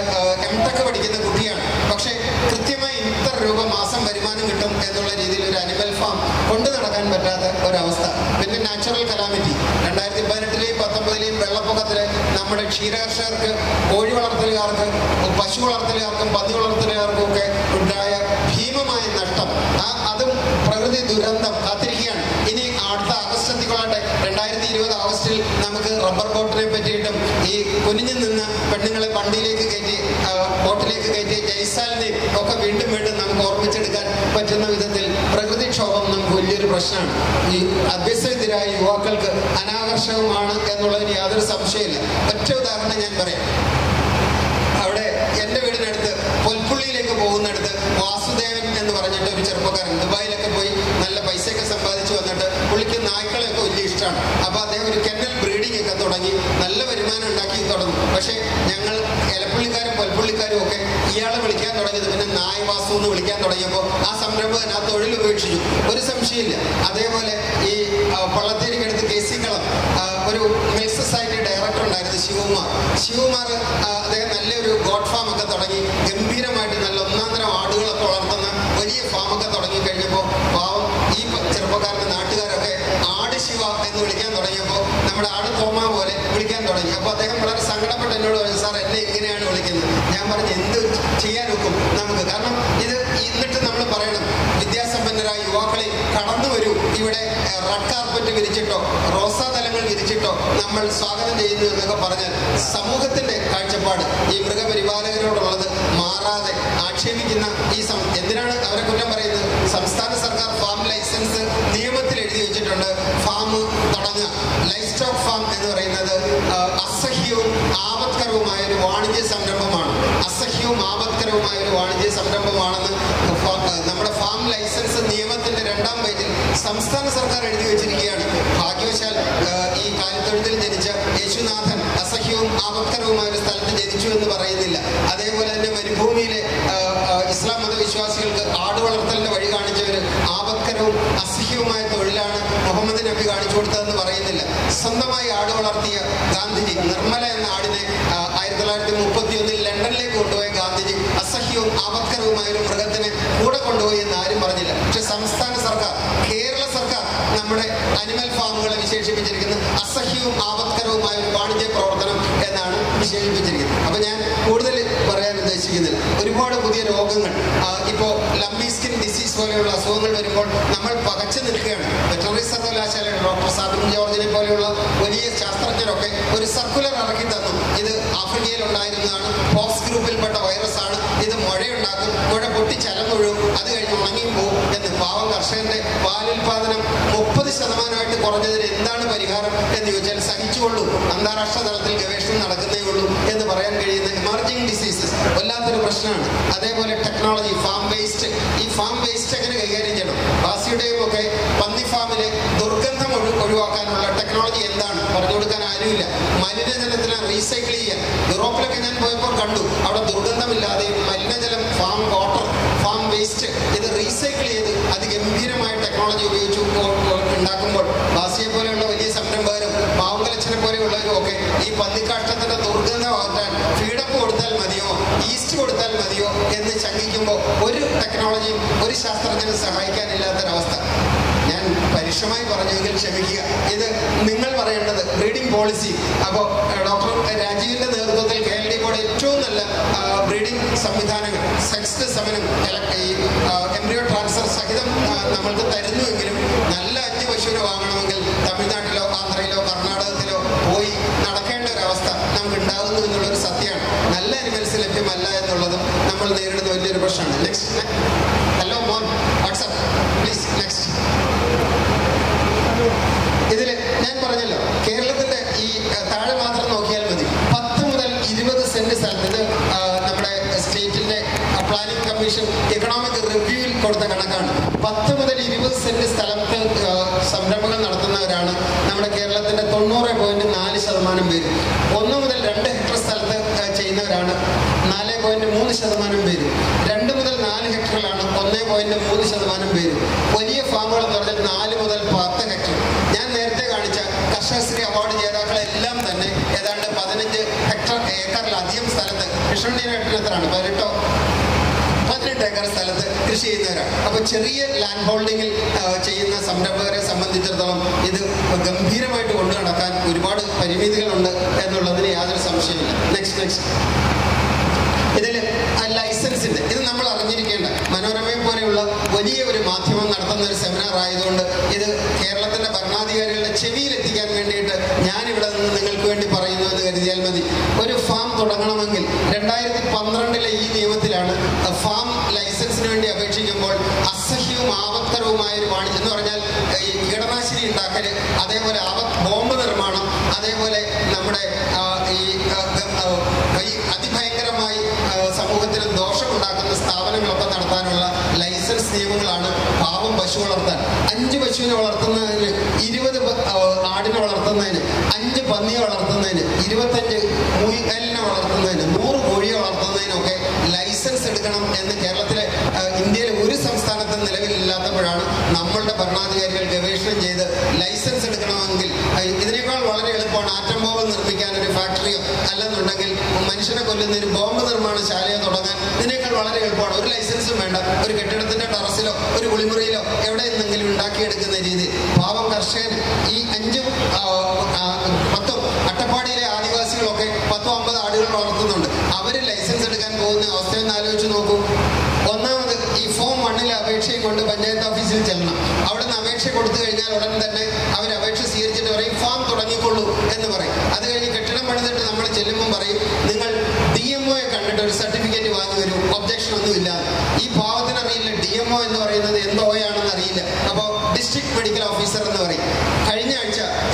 എം ടെക് പഠിക്കുന്ന കുട്ടിയാണ് പക്ഷേ കൃത്യമായി ഇത്ര രൂപ മാസം വരുമാനം കിട്ടും എന്നുള്ള രീതിയിൽ ഒരു അനിമൽ ഫാം കൊണ്ടു നടക്കാൻ പറ്റാത്ത ഒരവസ്ഥ പിന്നെ നാച്ചുറൽ കലാമിറ്റി രണ്ടായിരത്തി പതിനെട്ടിലെയും പത്തൊമ്പതിലെയും വെള്ളപ്പൊക്കത്തില് നമ്മുടെ ക്ഷീരകർഷകർക്ക് കോഴി വളർത്തലുകാർക്ക് പശു വളർത്തലുകാർക്കും പന്നി വളർത്തലുകാർക്കും ഒക്കെ ഉണ്ടായ ഭീമമായ നഷ്ടം ആ അതും പ്രകൃതി ദുരന്തം കാത്തിരിക്കുകയാണ് ഇനി അടുത്ത ആഗസ്റ്റ് എത്തിക്കൊള്ളട്ടെ രണ്ടായിരത്തി ഇരുപത് ആഗസ്റ്റിൽ നമുക്ക് റബ്ബർ ബോട്ടിനെ പറ്റിയിട്ടും ഈ കുനിഞ്ഞു നിന്ന് പെണ്ണുങ്ങളെ വണ്ടിയിലേക്ക് കയറ്റി ആ, ബോട്ടിലേക്ക് കയറ്റി ജയ്സാലിനെയും ഒക്കെ വീണ്ടും വീണ്ടും നമുക്ക് ഓർമ്മിച്ചെടുക്കാൻ പറ്റുന്ന വിധത്തിൽ പ്രകൃതിക്ഷോഭം നമുക്ക് വലിയൊരു പ്രശ്നമാണ് ഈ അഭ്യസ്തരായ യുവാക്കൾക്ക് അനാകർഷകമാണ് എന്നുള്ളതിന് യാതൊരു സംശയമില്ല ഒറ്റ ഉദാഹരണം ഞാൻ പറയാം അവിടെ എൻ്റെ വീടിനടുത്ത് പൊൽപ്പുള്ളിയിലേക്ക് പോകുന്നിടത്ത് വാസുദേവൻ എന്ന് പറഞ്ഞിട്ട് ഒരു ചെറുപ്പക്കാരൻ ദുബായിലൊക്കെ പോയി നല്ല പൈസയൊക്കെ സമ്പാദിച്ചു വന്നിട്ട് പുള്ളിക്ക് നായ്ക്കളെയൊക്കെ വലിയ ഇഷ്ടമാണ് അപ്പൊ അദ്ദേഹം ഒരു കെന്നൽ ബ്രീഡിംഗ് ഒക്കെ തുടങ്ങി നല്ല വരുമാനം ഉണ്ടാക്കി തുടങ്ങും പക്ഷേ ഞങ്ങൾ എലപ്പുള്ളിക്കാരും പൊൽപ്പുള്ളിക്കാരും ഒക്കെ ഇയാളെ വിളിക്കാൻ തുടങ്ങിയത് പിന്നെ നായ് വാസു എന്ന് വിളിക്കാൻ തുടങ്ങിയപ്പോൾ ആ സംരംഭകൻ ആ തൊഴിൽ ഉപേക്ഷിച്ചു ഒരു സംശയമില്ല അതേപോലെ ഈ ആ, പള്ളത്തേരിക്കടുത്ത് കെ സി കളം ആ, ഒരു മിൽക്ക് സൊസൈറ്റി ഡയറക്ടർ ഉണ്ടായിരുന്നു ശിവകുമാർ ശിവകുമാർ ആ, അദ്ദേഹം നല്ലൊരു ഗോഡ് ഫാം ഒക്കെ തുടങ്ങി ഗംഭീരമായിട്ട് നല്ല ഒന്നാം തരം ആടുകളൊക്കെ വളർത്തുന്ന വലിയ ഫാമൊക്കെ തുടങ്ങി കഴിഞ്ഞപ്പോൾ പാവം ഈ പ- ചെറുപ്പക്കാരന്റെ നാട്ടുകാരൊക്കെ ആട് ശിവ എന്ന് വിളിക്കാൻ തുടങ്ങിയപ്പോൾ നമ്മുടെ ആട് തോമ പോലെ വിളിക്കാൻ തുടങ്ങി അപ്പോൾ അദ്ദേഹം വളരെ സങ്കടപ്പെട്ട് എന്നോട് പറഞ്ഞു സാർ എന്നെ ഇങ്ങനെയാണ് വിളിക്കുന്നത് ഞാൻ പറഞ്ഞു എന്ത് ചെയ്യാൻ ഒക്കും നമുക്ക് കാരണം ഇത് എന്നിട്ട് നമ്മൾ പറയണം വിദ്യാസമ്പന്നരായ യുവാക്കളെ കടന്നു വരൂ ഇവിടെ ഏഹ്, റെഡ് കാർപ്പറ്റ് വിരിച്ചിട്ടോ റോസാ തലങ്ങൾ വിരിച്ചിട്ടോ നമ്മൾ സ്വാഗതം ചെയ്യുന്നു എന്നൊക്കെ പറഞ്ഞാൽ സമൂഹത്തിന്റെ കാഴ്ചപ്പാട് ഈ മൃഗപരിപാലകരോടുള്ളത് മാറാതെ ആക്ഷേപിക്കുന്ന ഈ സം എന്തിനാണ് അവരെ കുറ്റം പറയുന്നത് സംസ്ഥാന സർക്കാർ ഫാം ലൈസൻസ് നിയമത്തിൽ എഴുതി വെച്ചിട്ടുണ്ട് ഫാം തുടങ്ങുക ലൈഫ് സ്റ്റോക്ക് ഫാം എന്ന് പറയുന്നത് ആ, അസഹ്യവും ആപത്കരവുമായ ഒരു വാണിജ്യ സംരംഭമാണ് അസഹ്യവും ആപത്കരവുമായ ഒരു വാണിജ്യ സംരംഭമാണെന്ന് ഫ- ആ, നമ്മുടെ ഫാം ലൈസൻസ് നിയമത്തിന്റെ രണ്ടാം പേജിൽ സംസ്ഥാന സർക്കാർ എഴുതി വെച്ചിരിക്കുകയാണ് ഭാഗ്യവശാൽ ആ, ഈ കാലിത്തൊഴുത്തിൽ ജനിച്ച യേശുനാഥൻ അസഹ്യവും ആപത്കരവുമായ ഒരു സ്ഥലത്ത് ജനിച്ചു എന്ന് പറയുന്നില്ല അതേപോലെ തന്നെ മരുഭൂമിയിലെ ആ, ആ, ഇസ്ലാം മതവിശ്വാസികൾക്ക് ആട് വളർത്തലിന്റെ വഴി കാണിച്ച ഒരു ആപത്കരവും അസഹ്യവുമായ തൊഴിലാണ് മുഹമ്മദ് നബി കാണിച്ചു കൊടുത്തതെന്ന് പറയുന്നില്ല സ്വന്തമായി ആട് വളർത്തിയ ഗാന്ധിജി നിർമ്മല എന്ന ആടിനെ ആ, ആയിരത്തി തൊള്ളായിരത്തി മുപ്പത്തി ഒന്നിൽ ലണ്ടനിലേക്ക് കൊണ്ടുപോയ ഗാന്ധിജി അസഹ്യവും ആപത്കരവുമായ ഒരു മൃഗത്തിനെ കൂടെ കൊണ്ടുപോയി എന്ന് ആരും പറഞ്ഞില്ല പക്ഷെ സംസ്ഥാന സർക്കാർ കേരള സർക്കാർ നമ്മുടെ അനിമൽ ഫാമുകളെ വിശേഷിപ്പിച്ചിരിക്കുന്നത് അസഹ്യവും ആപത്കരവുമായ ഒരു വാണിജ്യ പ്രവർത്തനം എന്നാണ് വിശേഷിപ്പിച്ചിരിക്കുന്നത് അപ്പൊ ഞാൻ കൂടുതൽ പറയാൻ ഉദ്ദേശിക്കുന്നില്ല ഒരുപാട് പുതിയ രോഗങ്ങൾ ആ, ഇപ്പോ ലംബി സ്കിൻ ഡിസീസ് പോലെയുള്ള അസുഖങ്ങൾ വരുമ്പോൾ നമ്മൾ പകച്ചു നിൽക്കുകയാണ് വെറ്ററിനറി സർവകലാശാലയുടെ ഡോക്ടർ സാബിൻ ജോർജിനെ പോലെയുള്ള വലിയ ശാസ്ത്രജ്ഞരൊക്കെ ഒരു സർക്കുലർ ഇറക്കി തന്നു ഇത് ആഫ്രിക്കയിൽ ഉണ്ടായിരുന്നതാണ് പോക്സ് ഗ്രൂപ്പിൽപ്പെട്ട വൈറസ് ആണ് ഇത് മുഴയുണ്ടാക്കും മുഴ പൊട്ടി ചലമൊഴും അത് കഴിഞ്ഞ് ഉണങ്ങിയും പോകും എന്ന് പാവം കർഷകന്റെ പാലുൽപാദനം മുപ്പത് ശതമാനമായിട്ട് കുറഞ്ഞതിന് എന്താണ് പരിഹാരം എന്ന് ചോദിച്ചാൽ സഹിച്ചുകൊള്ളൂ അന്താരാഷ്ട്ര തലത്തിൽ ഗവേഷണം നടക്കുന്നേ ഉള്ളൂ എന്ന് പറയാൻ കഴിയുന്ന എമർജിംഗ് ഡിസീസസ് വല്ലാത്തൊരു പ്രശ്നമാണ് അതേപോലെ ടെക്നോളജി ഫാം വേസ്റ്റ് ഈ ഫാം വേസ്റ്റ് എങ്ങനെ കൈകാര്യം ചെയ്യണം ബാസിയുടെയും ഒക്കെ പന്നി ഫാമിലെ ദുർഗന്ധം ഒഴി- ഒഴിവാക്കാനുള്ള ടെക്നോളജി എന്താണ് പറഞ്ഞു കൊടുക്കാൻ ആരുമില്ല മലിനജലത്തിനെ റീസൈക്കിൾ ചെയ്യാൻ യൂറോപ്പിലൊക്കെ ഞാൻ പോയപ്പോൾ കണ്ടു അവിടെ ദുർഗന്ധമില്ലാതെയും മലിനജലം ഫാം വാട്ടർ ഫാം വേസ്റ്റ് ഇത് റീസൈക്കിൾ ചെയ്ത് അതിഗംഭീരമായ ടെക്നോളജി ഉപയോഗിച്ച് ഉ- ഉ- ഉണ്ടാക്കുമ്പോൾ ബാസിയെ പോലെയുള്ള വലിയ സംരംഭകരും പാവങ്കലച്ചനെ പോലെയുള്ളവരും ഒക്കെ ഈ പന്നിക്കാഷ്ടത്തിന്റെ ദുർഗന്ധം അകറ്റാൻ ഫീഡപ്പ് കൊടുത്താൽ മതിയോ ഈസ്റ്റ് കൊടുത്താൽ മതിയോ എന്ന് ശങ്കിക്കുമ്പോൾ ഒരു ടെക്നോളജിയും ഒരു ശാസ്ത്രജ്ഞനും സഹായിക്കാനില്ലാത്തൊരവസ്ഥ ഞാൻ പരുഷമായി പറഞ്ഞെങ്കിൽ ക്ഷമിക്കുക ഇത് നിങ്ങൾ പറയേണ്ടത് ബ്രീഡിംഗ് പോളിസി അപ്പോൾ ഡോക്ടർ രാജീവിന്റെ നേതൃത്വത്തിൽ കെ എൽ ഡി ബോർഡ് ഏറ്റവും നല്ല ബ്രീഡിംഗ് സംവിധാനങ്ങൾ സെക്സ് സമനം ഈ എംബ്രിയോ ട്രാൻസ്ഫർ സഹിതം ആ, നമ്മൾക്ക് തരുന്നുവെങ്കിലും നല്ല അഞ്ച് പശുവിനെ വാങ്ങണമെങ്കിൽ തമിഴ്നാട്ടിലോ ആന്ധ്രയിലോ കർണാടകത്തിലോ പോയി നടക്കേണ്ട ഒരു അവസ്ഥ നമുക്ക് ഉണ്ടാകുന്നു എന്നുള്ളൊരു സത്യമാണ് നല്ല അനിമൽസ് ലഭ്യമല്ല എന്നുള്ളതും നമ്മൾ നേരിടുന്ന വലിയൊരു പ്രശ്നമാണ് നെക്സ്റ്റ് ഹലോ മോൻ വാട്സപ്പ് പ്ലീസ് നെക്സ്റ്റ് ഇതില് ഞാൻ പറഞ്ഞല്ലോ കേരളത്തിന്റെ ഈ അഹ്, താഴെ മാത്രം നോക്കിയാൽ മതി പത്ത് മുതൽ ഇരുപത് സെന്റ് സ്ഥലത്ത് ഇത് ആ, നമ്മുടെ സ്റ്റേറ്റിന്റെ പ്ലാനിംഗ് കമ്മീഷൻ എക്കണോമിക് റിവ്യൂവിൽ കൊടുത്ത കണക്കാണ് പത്ത് മുതൽ ഇരുപത് സെന്റ് സ്ഥലത്ത് ആ, സംരംഭങ്ങൾ നടത്തുന്നവരാണ് നമ്മുടെ കേരളത്തിന്റെ തൊണ്ണൂറ് പോയിന്റ് നാല് ശതമാനം പേര് ഒന്ന് മുതൽ രണ്ട് ഹെക്ടർ സ്ഥലത്ത് ആ, ചെയ്യുന്നവരാണ് നാല് പോയിന്റ് മൂന്ന് ശതമാനം പേര് രണ്ട് മുതൽ നാല് ഹെക്ടറിലാണ് ഒന്ന് പോയിന്റ് മൂന്ന് ശതമാനം പേര് വലിയ ഫാമുകൾ എന്ന് പറഞ്ഞാൽ നാല് മുതൽ പത്ത് ഹെക്ടർ ഞാൻ നേരത്തെ കാണിച്ച കർഷകശ്രീ അവാർഡ് ജേതാക്കളെല്ലാം തന്നെ ഏതാണ്ട് പതിനഞ്ച് ഹെക്ടർ ഏക്കറിലധികം സ്ഥലത്ത് കൃഷ്ണനീരട്ടിന് എത്രയാണ് പതിനെട്ടോ പതിനെട്ട് ഏക്കർ സ്ഥലത്ത് കൃഷി ചെയ്യുന്നവരാണ് അപ്പൊ ചെറിയ ലാൻഡ് ഹോൾഡിങ്ങിൽ ആ, ചെയ്യുന്ന സംരംഭകരെ സംബന്ധിച്ചിടത്തോളം ഇത് ഗംഭീരമായിട്ട് കൊണ്ടു നടക്കാൻ ഒരുപാട് പരിമിതികളുണ്ട് എന്നുള്ളതിന് യാതൊരു സംശയമില്ല നെക്സ്റ്റ് നെക്സ്റ്റ് ഇതിൽ ലൈസൻസിന്റെ ഇത് നമ്മൾ അറിഞ്ഞിരിക്കേണ്ട മനോരമയെ പോലെയുള്ള വലിയ ഒരു മാധ്യമം നടത്തുന്ന ഒരു സെമിനാർ ആയതുകൊണ്ട് ഇത് കേരളത്തിന്റെ ഭരണാധികാരികളുടെ ചെവിയിൽ എത്തിക്കാൻ വേണ്ടിയിട്ട് ഞാൻ ഇവിടെ നിന്ന് നിങ്ങൾക്ക് വേണ്ടി പറയുന്നു എന്ന് കരുതിയാൽ മതി ഒരു ഫാം തുടങ്ങണമെങ്കിൽ രണ്ടായിരത്തി പന്ത്രണ്ടിലെ ഈ നിയമത്തിലാണ് ഫാം ലൈസൻസിന് വേണ്ടി അപേക്ഷിക്കുമ്പോൾ അസഹ്യവും ആപത്കരവുമായ ഒരു വാണിജ്യം എന്ന് പറഞ്ഞാൽ ഈ കീടനാശിനി ഉണ്ടാക്കല് അതേപോലെ ആപത്ത് ബോംബ് നിർമ്മാണം അതേപോലെ നമ്മുടെ ആ, ഈ ആ, ഗം- ആ, ഈ അതിഭയങ്കരമായി ആ, സമൂഹത്തിന് ദോഷമുണ്ടാക്കുന്ന സ്ഥാപനങ്ങളൊക്കെ നടത്താനുള്ള ലൈസൻസ് നിയമങ്ങളാണ് പാവം പശു വളർത്താൻ അഞ്ച് പശുവിനെ വളർത്തുന്നതിന് ഇരുപത് പ- ആ, ആടിനെ വളർത്തുന്നതിന് അഞ്ച് പന്നിയെ വളർത്തുന്നതിന് ഇരുപത്തഞ്ച് മുയലിനെ വളർത്തുന്നതിന് നൂറ് കോഴിയെ വളർത്തുന്നതിനൊക്കെ ലൈസൻസ് എടുക്കണം എന്ന് കേരളത്തിലെ ആ, ഇന്ത്യയിലെ ഒരു സംസ്ഥാനത്തും നിലവിലില്ലാത്തപ്പോഴാണ് നമ്മളുടെ ഭരണാധികാരികൾ ഗവേഷണം ചെയ്ത് ലൈസൻസ് എടുക്കണമെങ്കിൽ ആ, ഇതിനേക്കാൾ വളരെ എളുപ്പമാണ് ആറ്റം ബോംബ് നിർമ്മിക്കാൻ ഒരു ഫാക്ടറിയോ അല്ലെന്നുണ്ടെങ്കിൽ മനുഷ്യനെ കൊല്ലുന്ന ഒരു ബോംബ് നിർമ്മാണശാലയോ തുടങ്ങാൻ ഇതിനേക്കാൾ വളരെ എളുപ്പമാണ് ഒരു ലൈസൻസും വേണ്ട ഒരു കെട്ടിടത്തിന്റെ ടെറസിലോ ഒരു കുളിമുറിയിലോ എവിടെ നിന്നെങ്കിലും ഉണ്ടാക്കിയെടുക്കുന്ന രീതി പാവം കർഷകൻ ഈ അഞ്ചും ആ, ആ, പത്തും അട്ടപ്പാടിയിലെ ആദിവാസികളൊക്കെ പത്തോ അമ്പത് ആടുകൾ വളർത്തുന്നുണ്ട് അവര് ലൈസൻസ് എടുക്കാൻ പോകുന്ന അവസ്ഥയൊന്ന് ആലോചിച്ച് നോക്കൂ ഒന്നാമത് ഈ ഫോം വണ്ണിലെ അപേക്ഷയും കൊണ്ട് പഞ്ചായത്ത് ഓഫീസിൽ ചെല്ലണം അവിടെ നിന്ന് അപേക്ഷ കൊടുത്തു കഴിഞ്ഞാൽ ഉടൻ തന്നെ അവർ അപേക്ഷ സ്വീകരിച്ചിട്ട് പറയും ഫാം തുടങ്ങിക്കൊള്ളൂ എന്ന് പറയും അത് കഴിഞ്ഞ് കെട്ടിടം പണിതിട്ട് നമ്മൾ ചെല്ലുമ്പോൾ പറയും നിങ്ങൾ ഡി എം ഒയെ കണ്ടിട്ട് ഒരു സർട്ടിഫിക്കറ്റ് വാങ്ങി വരും ഒബ്ജക്ഷൻ ഒന്നുമില്ല ഈ പാവത്തിന് അറിയില്ല ഡി എം ഒ എന്ന് പറയുന്നത് എന്തോയാണെന്ന് അറിയില്ല അപ്പോൾ ഡിസ്ട്രിക്ട് മെഡിക്കൽ ഓഫീസർ എന്ന് പറയും കഴിഞ്ഞ ആഴ്ച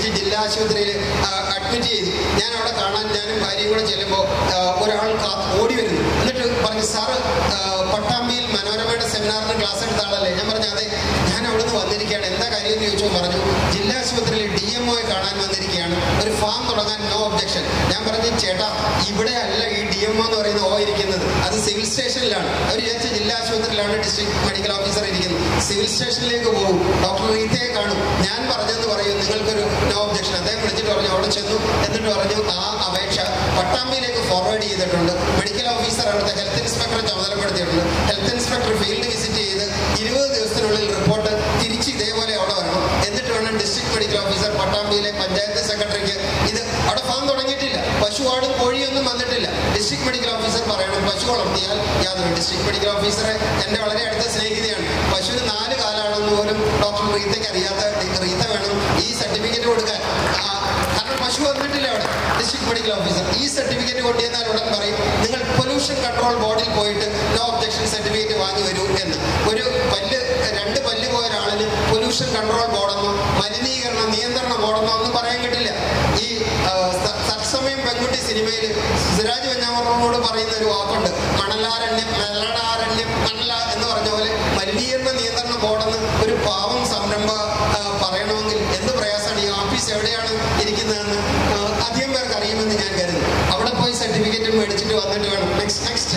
ജില്ലാ ആശുപത്രിയിൽ അഡ്മിറ്റ് ചെയ്തു ഞാൻ അവിടെ കാണാൻ ഞാനും ഭാര്യയും കൂടെ ചെല്ലുമ്പോൾ ഒരാൾ കാ- ഓടി വരുന്നു എന്നിട്ട് പറഞ്ഞു സാറ് ആ, പട്ടാമ്പിയിൽ മനോരമയുടെ സെമിനാറിന് ക്ലാസ് എടുത്ത ആളല്ലേ ഞാൻ പറഞ്ഞു അതെ ഞാൻ അവിടെ നിന്ന് വന്നിരിക്കുകയാണ് എന്താ കാര്യം എന്ന് ചോദിച്ചു പറഞ്ഞു ജില്ലാ ആശുപത്രിയിൽ ഡി എം ഒയെ കാണാൻ വന്നിരിക്കുകയാണ് ഒരു ഫാം തുടങ്ങാൻ നോ ഒബ്ജക്ഷൻ ഞാൻ പറഞ്ഞു ചേട്ടാ ഇവിടെ അല്ല ഈ ഡി എം ഒ എന്ന് പറയുന്ന ഓ ഇരിക്കുന്നത് അത് സിവിൽ സ്റ്റേഷനിലാണ് അവർ വിചാരിച്ച ജില്ലാ ആശുപത്രിയിലാണ് ഡിസ്ട്രിക്ട് മെഡിക്കൽ ഓഫീസർ ഇരിക്കുന്നത് സിവിൽ സ്റ്റേഷനിലേക്ക് പോകും ഡോക്ടർ റീത്തയെ കാണും ഞാൻ പറഞ്ഞെന്ന് പറയും നിങ്ങൾക്കൊരു നോ ഒബ്ജക്ഷൻ അദ്ദേഹം വിളിച്ചിട്ട് പറഞ്ഞു അവിടെ ചെന്നു എന്നിട്ട് പറഞ്ഞു ആ അപേക്ഷ പട്ടാമ്പിയിലേക്ക് ഫോർവേഡ് ചെയ്തിട്ടുണ്ട് മെഡിക്കൽ ഓഫീസർ അവിടുത്തെ ഹെൽത്ത് ഇൻസ്പെക്ടറെ ചുമതലപ്പെടുത്തിയിട്ടുണ്ട് ഹെൽത്ത് ഇൻസ്പെക്ടർ ഫീൽഡ് വിസിറ്റ് ചെയ്ത് ഇരുപത് ദിവസത്തിനുള്ളിൽ റിപ്പോർട്ട് തിരിച്ച് ഇതേപോലെ അവിടെ വരണം എന്നിട്ട് വേണം ഡിസ്ട്രിക്ട് മെഡിക്കൽ ഓഫീസർ പട്ടാമ്പിയിലെ പഞ്ചായത്ത് സെക്രട്ടറിക്ക് ഇത് അവിടെ ഫാം തുടങ്ങിയിട്ടില്ല പശുവാടും കോഴിയൊന്നും വന്നിട്ടില്ല ഡിസ്ട്രിക്ട് മെഡിക്കൽ ഓഫീസർ പറയണം പശു വളർത്തിയാൽ യാതൊരു ഡിസ്ട്രിക്ട് മെഡിക്കൽ ഓഫീസറെ എൻ്റെ വളരെ അടുത്ത സ്നേഹിതയാണ് പശുവിന് നാല് കാലാണെന്ന് പോലും ഡോക്ടർ റീത്തയ്ക്ക് അറിയാത്ത റീത്ത വേണം ഈ സർട്ടിഫിക്കറ്റ് കൊടുക്കാൻ ആ, കാരണം പശു വന്നിട്ടില്ല അവിടെ ഡിസ്ട്രിക്ട് മെഡിക്കൽ ഓഫീസർ ഈ സർട്ടിഫിക്കറ്റ് കൊണ്ടുവന്നാൽ ഉടൻ പറയും നിങ്ങൾ പൊല്യൂഷൻ കൺട്രോൾ ബോർഡിൽ പോയിട്ട് നോ ഒബ്ജക്ഷൻ സർട്ടിഫിക്കറ്റ് വാങ്ങി വരൂ എന്ന് ഒരു പല്ല് രണ്ട് പല്ല് പോയ ഒരാളിന് പൊല്യൂഷൻ കൺട്രോൾ ബോർഡെന്നോ മലിനീകരണ നിയന്ത്രണ ബോർഡെന്നോ ഒന്നും പറയാൻ കിട്ടില്ല ഈ ആ, സ- തത്സമയം പെൺകുട്ടി സിനിമയിൽ സിരാജ് വെഞ്ഞാമറോട് പറയുന്ന ഒരു വാക്കുണ്ട് മണലാരണ്യം മെല്ലടാരണ്യം മണല എന്ന് പറഞ്ഞ പോലെ മലിനീകരണ നിയന്ത്രണ ബോർഡെന്ന് ഒരു പാവം സംരംഭ ആ, പറയണമെങ്കിൽ എന്ത് പ്രയാസമാണ് ഈ ഓഫീസ് എവിടെയാണ് ഇരിക്കുന്നതെന്ന് ആ, അധികം പേർക്ക് അറിയുമെന്ന് ഞാൻ കരുതുന്നു അവിടെ പോയി സർട്ടിഫിക്കറ്റ് മേടിച്ചിട്ട് വന്നിട്ട് വേണം നെക്സ്റ്റ് നെക്സ്റ്റ്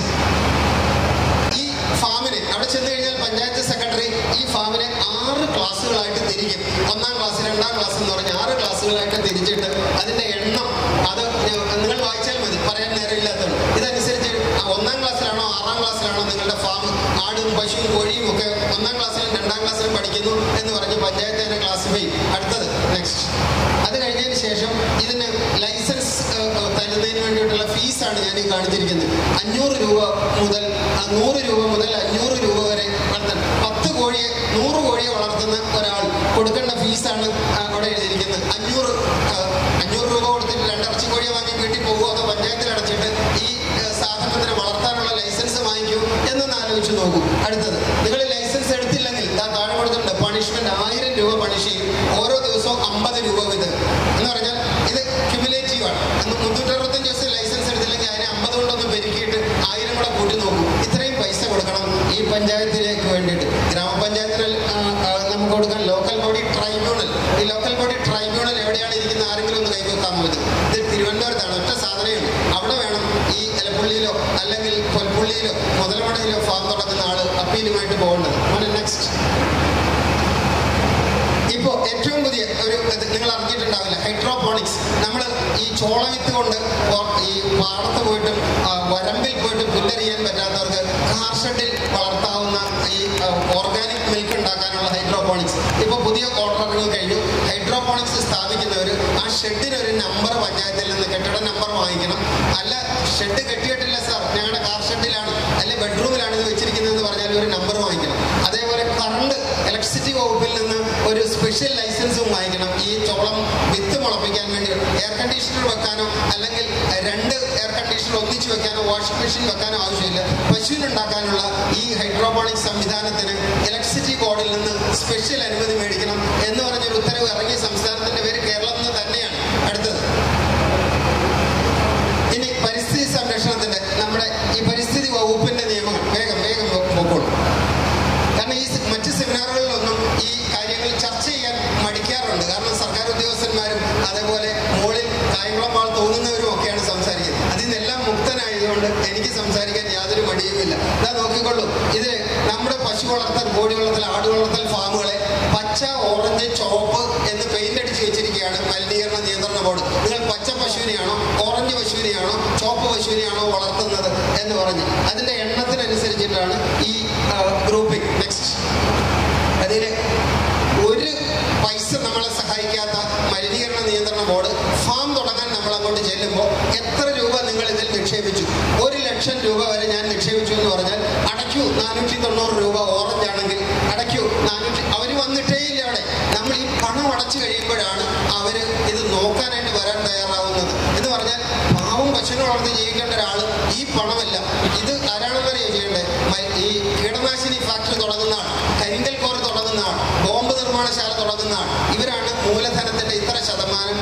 ഈ ഫാമിനെ അവിടെ ചെന്ന് കഴിഞ്ഞാൽ പഞ്ചായത്ത് സെക്രട്ടറി ഈ ഫാമിനെ ആറ് ക്ലാസ്സുകളായിട്ട് തിരിക്കും ഒന്നാം ക്ലാസ് രണ്ടാം ക്ലാസ് എന്ന് പറഞ്ഞ് ആറ് ക്ലാസ്സുകളായിട്ട് തിരിച്ചിട്ട് അതിന്റെ എണ്ണം അത് ഞ- നിങ്ങൾ വായിച്ചാൽ മതി പറയാൻ നേരമില്ലാത്തതുകൊണ്ട് ഇതനുസരിച്ച് ആ ഒന്നാം ക്ലാസ്സിലാണോ ആറാം ക്ലാസ്സിലാണോ നിങ്ങളുടെ ഫാം ആടും പശുവും കോഴിയും ഒക്കെ ഒന്നാം ക്ലാസ്സിലും രണ്ടാം ക്ലാസ്സിലും പഠിക്കുന്നു എന്ന് പറഞ്ഞ് പഞ്ചായത്ത് തന്നെ ക്ലാസിഫൈ അടുത്തത് നെക്സ്റ്റ് അത് കഴിഞ്ഞതിന് ശേഷം ഇതിന് ലൈസൻസ് ഏഹ്, തരുന്നതിന് വേണ്ടിയിട്ടുള്ള ഫീസാണ് ഞാൻ ഈ കാണിച്ചിരിക്കുന്നത് അഞ്ഞൂറ് രൂപ മുതൽ ആ, നൂറ് രൂപ മുതൽ അഞ്ഞൂറ് രൂപ വരെ വളർത്തണം പത്ത് കോഴിയെ നൂറ് കോഴിയെ വളർത്തുന്ന ഒരാൾ കൊടുക്കേണ്ട ഫീസാണ് ആ, അവിടെ എഴുതിയിരിക്കുന്നത് അഞ്ഞൂറ് ആ, അഞ്ഞൂറ് രൂപ കൊടുത്തിട്ട് രണ്ടിറച്ചി കോഴിയെ വാങ്ങി വീട്ടിൽ പോകുമോ അതോ പഞ്ചായത്തിൽ അടച്ചിട്ട് ഈ ഏഹ്, സാധനത്തിന് വളർത്താനുള്ള ലൈസൻസ് വാങ്ങിക്കൂ എന്നൊന്ന് ആലോചിച്ച് നോക്കൂ അടുത്തത് നിങ്ങൾ ലൈസൻസ് എടുത്തില്ലെങ്കിൽ ദാ താഴെ കൊടുത്തിട്ടുണ്ട് പണിഷ്മെന്റ് ആയിരം രൂപ പണിഷ് ചെയ്യും ഓരോ ദിവസവും അമ്പത് രൂപ വീതം എന്ന് പറഞ്ഞാൽ ഇത് ക്യുമുലേറ്റീവ് ആണ് അന്ന് മുന്നൂറ്ററുപത്തഞ്ച് ദിവസം ലൈസൻസ് എടുത്തില്ലെങ്കിൽ അതിനെ അമ്പത് കൊണ്ടൊന്ന് പെരുക്കിയിട്ട് ആയിരം കൂടെ കൂട്ടി നോക്കും ഇത്രയും പൈസ കൊടുക്കണം ഈ പഞ്ചായത്തിലേക്ക് വേണ്ടിയിട്ട് ഗ്രാമപഞ്ചായത്തിൽ ആ, ആ, നമുക്ക് കൊടുക്കാൻ ലോക്കൽ ബോഡി ട്രൈബ്യൂണൽ ഈ ലോക്കൽ ബോഡി ട്രൈബ്യൂണൽ എവിടെയാണ് ഇരിക്കുന്ന ആരെങ്കിലും ഒന്ന് കൈവെക്കാൻ പറ്റും ഇത് തിരുവനന്തപുരത്താണ് ഒറ്റ സാധനമാണ് അവിടെ വേണം ഈ എലപ്പുള്ളിയിലോ അല്ലെങ്കിൽ പൊൽപ്പുള്ളിയിലോ മുതലമടയിലോ ഫാം തുടങ്ങുന്ന ആള് അപ്പീലുമായിട്ട് പോകേണ്ടത് മോനെ നെക്സ്റ്റ് ഇപ്പോ ഏറ്റവും പുതിയ ഒരു ഇത് നിങ്ങൾ അറിഞ്ഞിട്ടുണ്ടാവില്ല ഹൈഡ്രോപോണിക്സ് നമ്മൾ ഈ ചോളവിത്ത് കൊണ്ട് പൊ- ഈ പാടത്ത് പോയിട്ടും ആ, വരമ്പിൽ പോയിട്ട് പുല്ലറിയാൻ പറ്റാത്തവർക്ക് കാർ ഷെഡിൽ വളർത്താവുന്ന ഈ ഓർഗാനിക് മിൽക്ക് ഉണ്ടാക്കാനുള്ള ഹൈഡ്രോപോണിക്സ് ഇപ്പൊ പുതിയ ഓർഡർ ഇറങ്ങി കഴിഞ്ഞു ഹൈഡ്രോപോണിക്സ് സ്ഥാപിക്കുന്നവർ ആ ഷെഡിന് ഒരു നമ്പർ പഞ്ചായത്തിൽ നിന്ന് കെട്ടിട നമ്പർ വാങ്ങിക്കണം അല്ല ഷെഡ് കെട്ടിയിട്ടില്ല സാർ ഞങ്ങളുടെ കാർ ഷെഡിലാണ് അല്ലെ ബെഡ്റൂമിലാണ് ഇത് വെച്ചിരിക്കുന്നതെന്ന് പറഞ്ഞാൽ ഒരു നമ്പർ വാങ്ങിക്കണം അതേപോലെ കറണ്ട് ഇലക്ട്രിസിറ്റി വകുപ്പിൽ നിന്ന് ഒരു സ്പെഷ്യൽ ലൈസൻസും വാങ്ങിക്കണം ഈ ചോളം വിത്ത് മുളപ്പിക്കാൻ വേണ്ടി എയർ കണ്ടീഷണർ വെക്കാനോ അല്ലെങ്കിൽ രണ്ട് എയർ കണ്ടീഷണർ ഒന്നിച്ച് വെക്കാനോ വാഷിംഗ് മെഷീൻ വെക്കാനോ ആവശ്യമില്ല പശുവിനുണ്ടാക്കാനുള്ള ഈ ഹൈഡ്രോപോണിക് സംവിധാനത്തിന് ഇലക്ട്രിസിറ്റി ബോർഡിൽ നിന്ന് സ്പെഷ്യൽ അനുമതി മേടിക്കണം എന്ന് പറഞ്ഞൊരു ഉത്തരവ് ഇറങ്ങിയ സംസ്ഥാനത്തിന്റെ പേര് കേരളം എന്ന് തന്നെയാണ് അടുത്തത് ഇനി പരിസ്ഥിതി സംരക്ഷണത്തിന്റെ നമ്മുടെ ഈ പരിസ്ഥിതി വകുപ്പിന്റെ നിയമങ്ങൾ വേഗം വേഗം നോക്കോളൂ കാരണം ഈ സെ- മറ്റ് സെമിനാറുകളിലൊന്നും ഈ കാര്യങ്ങൾ ചർച്ച ചെയ്യാൻ മടിക്കാറുണ്ട് കാരണം സർക്കാർ ഉദ്യോഗസ്ഥന്മാരും അതേപോലെ മുകളിൽ കായംകുളമാൾ തോന്നുന്നവരും ഒക്കെയാണ് സംസാരിക്കുന്നത് അതിൽ നിന്നെല്ലാം മുക്തനായതുകൊണ്ട് എനിക്ക് സംസാരിക്കാൻ യാതൊരു മടിയുമില്ല ഇതാ നോക്കിക്കൊള്ളൂ ഇത് നമ്മുടെ പശു വളർത്തൽ കോഴി വളർത്തൽ ആട് വളർത്തൽ ഫാമുകളെ പച്ച ഓറഞ്ച് ചുവപ്പ് എന്ന് പെയിന്റ് അടിച്ച് വെച്ചിരിക്കുകയാണ് മലിനീകരണ നിയന്ത്രണ ബോർഡ് നിങ്ങൾ പച്ച പശുവിനെയാണോ ഓറഞ്ച് പശുവിനെയാണോ ചുവപ്പ് പശുവിനെയാണോ വളർത്തുന്നത് എന്ന് പറഞ്ഞ് അതിന്റെ എണ്ണത്തിനനുസരിച്ചിട്ടാണ് ഈ ഗ്രൂപ്പിംഗ് നെക്സ്റ്റ് അതിൽ ഒരു പൈസ നമ്മളെ സഹായിക്കാത്ത മലിനീകരണ നിയന്ത്രണ ബോർഡ് ഫാം തുടങ്ങാൻ നമ്മൾ അങ്ങോട്ട് ചെല്ലുമ്പോൾ എത്ര രൂപ നിങ്ങൾ ഇതിൽ നിക്ഷേപിച്ചു ഒരു ലക്ഷം രൂപ വരെ ഞാൻ നിക്ഷേപിച്ചു എന്ന് പറഞ്ഞാൽ അടയ്ക്കൂ നാനൂറ്റി തൊണ്ണൂറ് രൂപ ഓറഞ്ച് ആണെങ്കിൽ അടയ്ക്കൂ നാനൂറ്റി അവർ വന്നിട്ടേ ഇല്ല അവിടെ നമ്മൾ ഈ പണം അടച്ചു കഴിയുമ്പോഴാണ് അവർ ഇത് നോക്കാനായിട്ട് വരാൻ തയ്യാറാവുന്നത് എന്ന് പറഞ്ഞാൽ പാവം പശുവിനെ വളർത്തി ജീവിക്കേണ്ട ഒരാൾ ഈ പണമല്ല ഇത് ആരാണെന്നറിയോ ചെയ്യേണ്ടത് മ- ഈ കീടനാശിനി ഫാക്ടറി തുടങ്ങുന്ന ആൾ കരിങ്കൽ കോറി തുടങ്ങുന്ന ആൾ ബോംബ് നിർമ്മാണശാല തുടങ്ങുന്ന ആൾ ഇവരാണ് മൂലധനത്തിന്റെ ഇത്ര ശതമാനം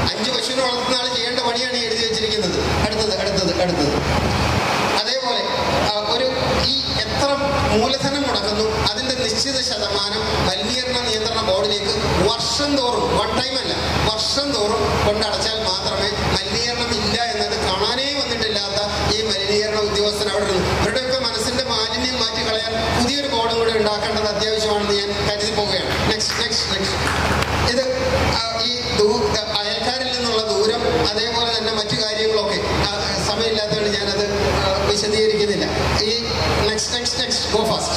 അഞ്ച് പശുവിനെ വളർത്തുന്ന ആൾ ചെയ്യേണ്ട പണിയാണ് ഈ എഴുതി വെച്ചിരിക്കുന്നത് അടുത്തത് അടുത്തത് അടുത്തത് അതേപോലെ ആ, ഒരു ഈ എത്ര മൂലധനം മുടക്കുന്നു അതിന്റെ നിശ്ചിത ശതമാനം മലിനീകരണ നിയന്ത്രണ ബോർഡിലേക്ക് വർഷം തോറും വൺ ടൈം അല്ല വർഷം തോറും കൊണ്ടടച്ചാൽ മാത്രമേ മലിനീകരണം ഇല്ല എന്നത് കാണാനേ വന്നിട്ടില്ലാത്ത ഈ മലിനീകരണ ഉദ്യോഗസ്ഥൻ അവിടെ ഇരുന്നു ഇവരുടെയൊക്കെ മനസ്സിന്റെ മാലിന്യം മാറ്റി കളയാൻ പുതിയൊരു ബോർഡും കൂടെ ഉണ്ടാക്കേണ്ടത് അത്യാവശ്യമാണെന്ന് ഞാൻ കരുതി പോവുകയാണ് നെക്സ്റ്റ് നെക്സ്റ്റ് നെക്സ്റ്റ് ഇത് ആ, ഈ ദൂ- അയൽക്കാരിൽ നിന്നുള്ള ദൂരം അതേപോലെ തന്നെ മറ്റു കാര്യങ്ങളൊക്കെ ആ, സമയമില്ലാത്തതുകൊണ്ട് ഞാനത് ആ, വിശദീകരിക്കുന്നില്ല ഈ next next next go fast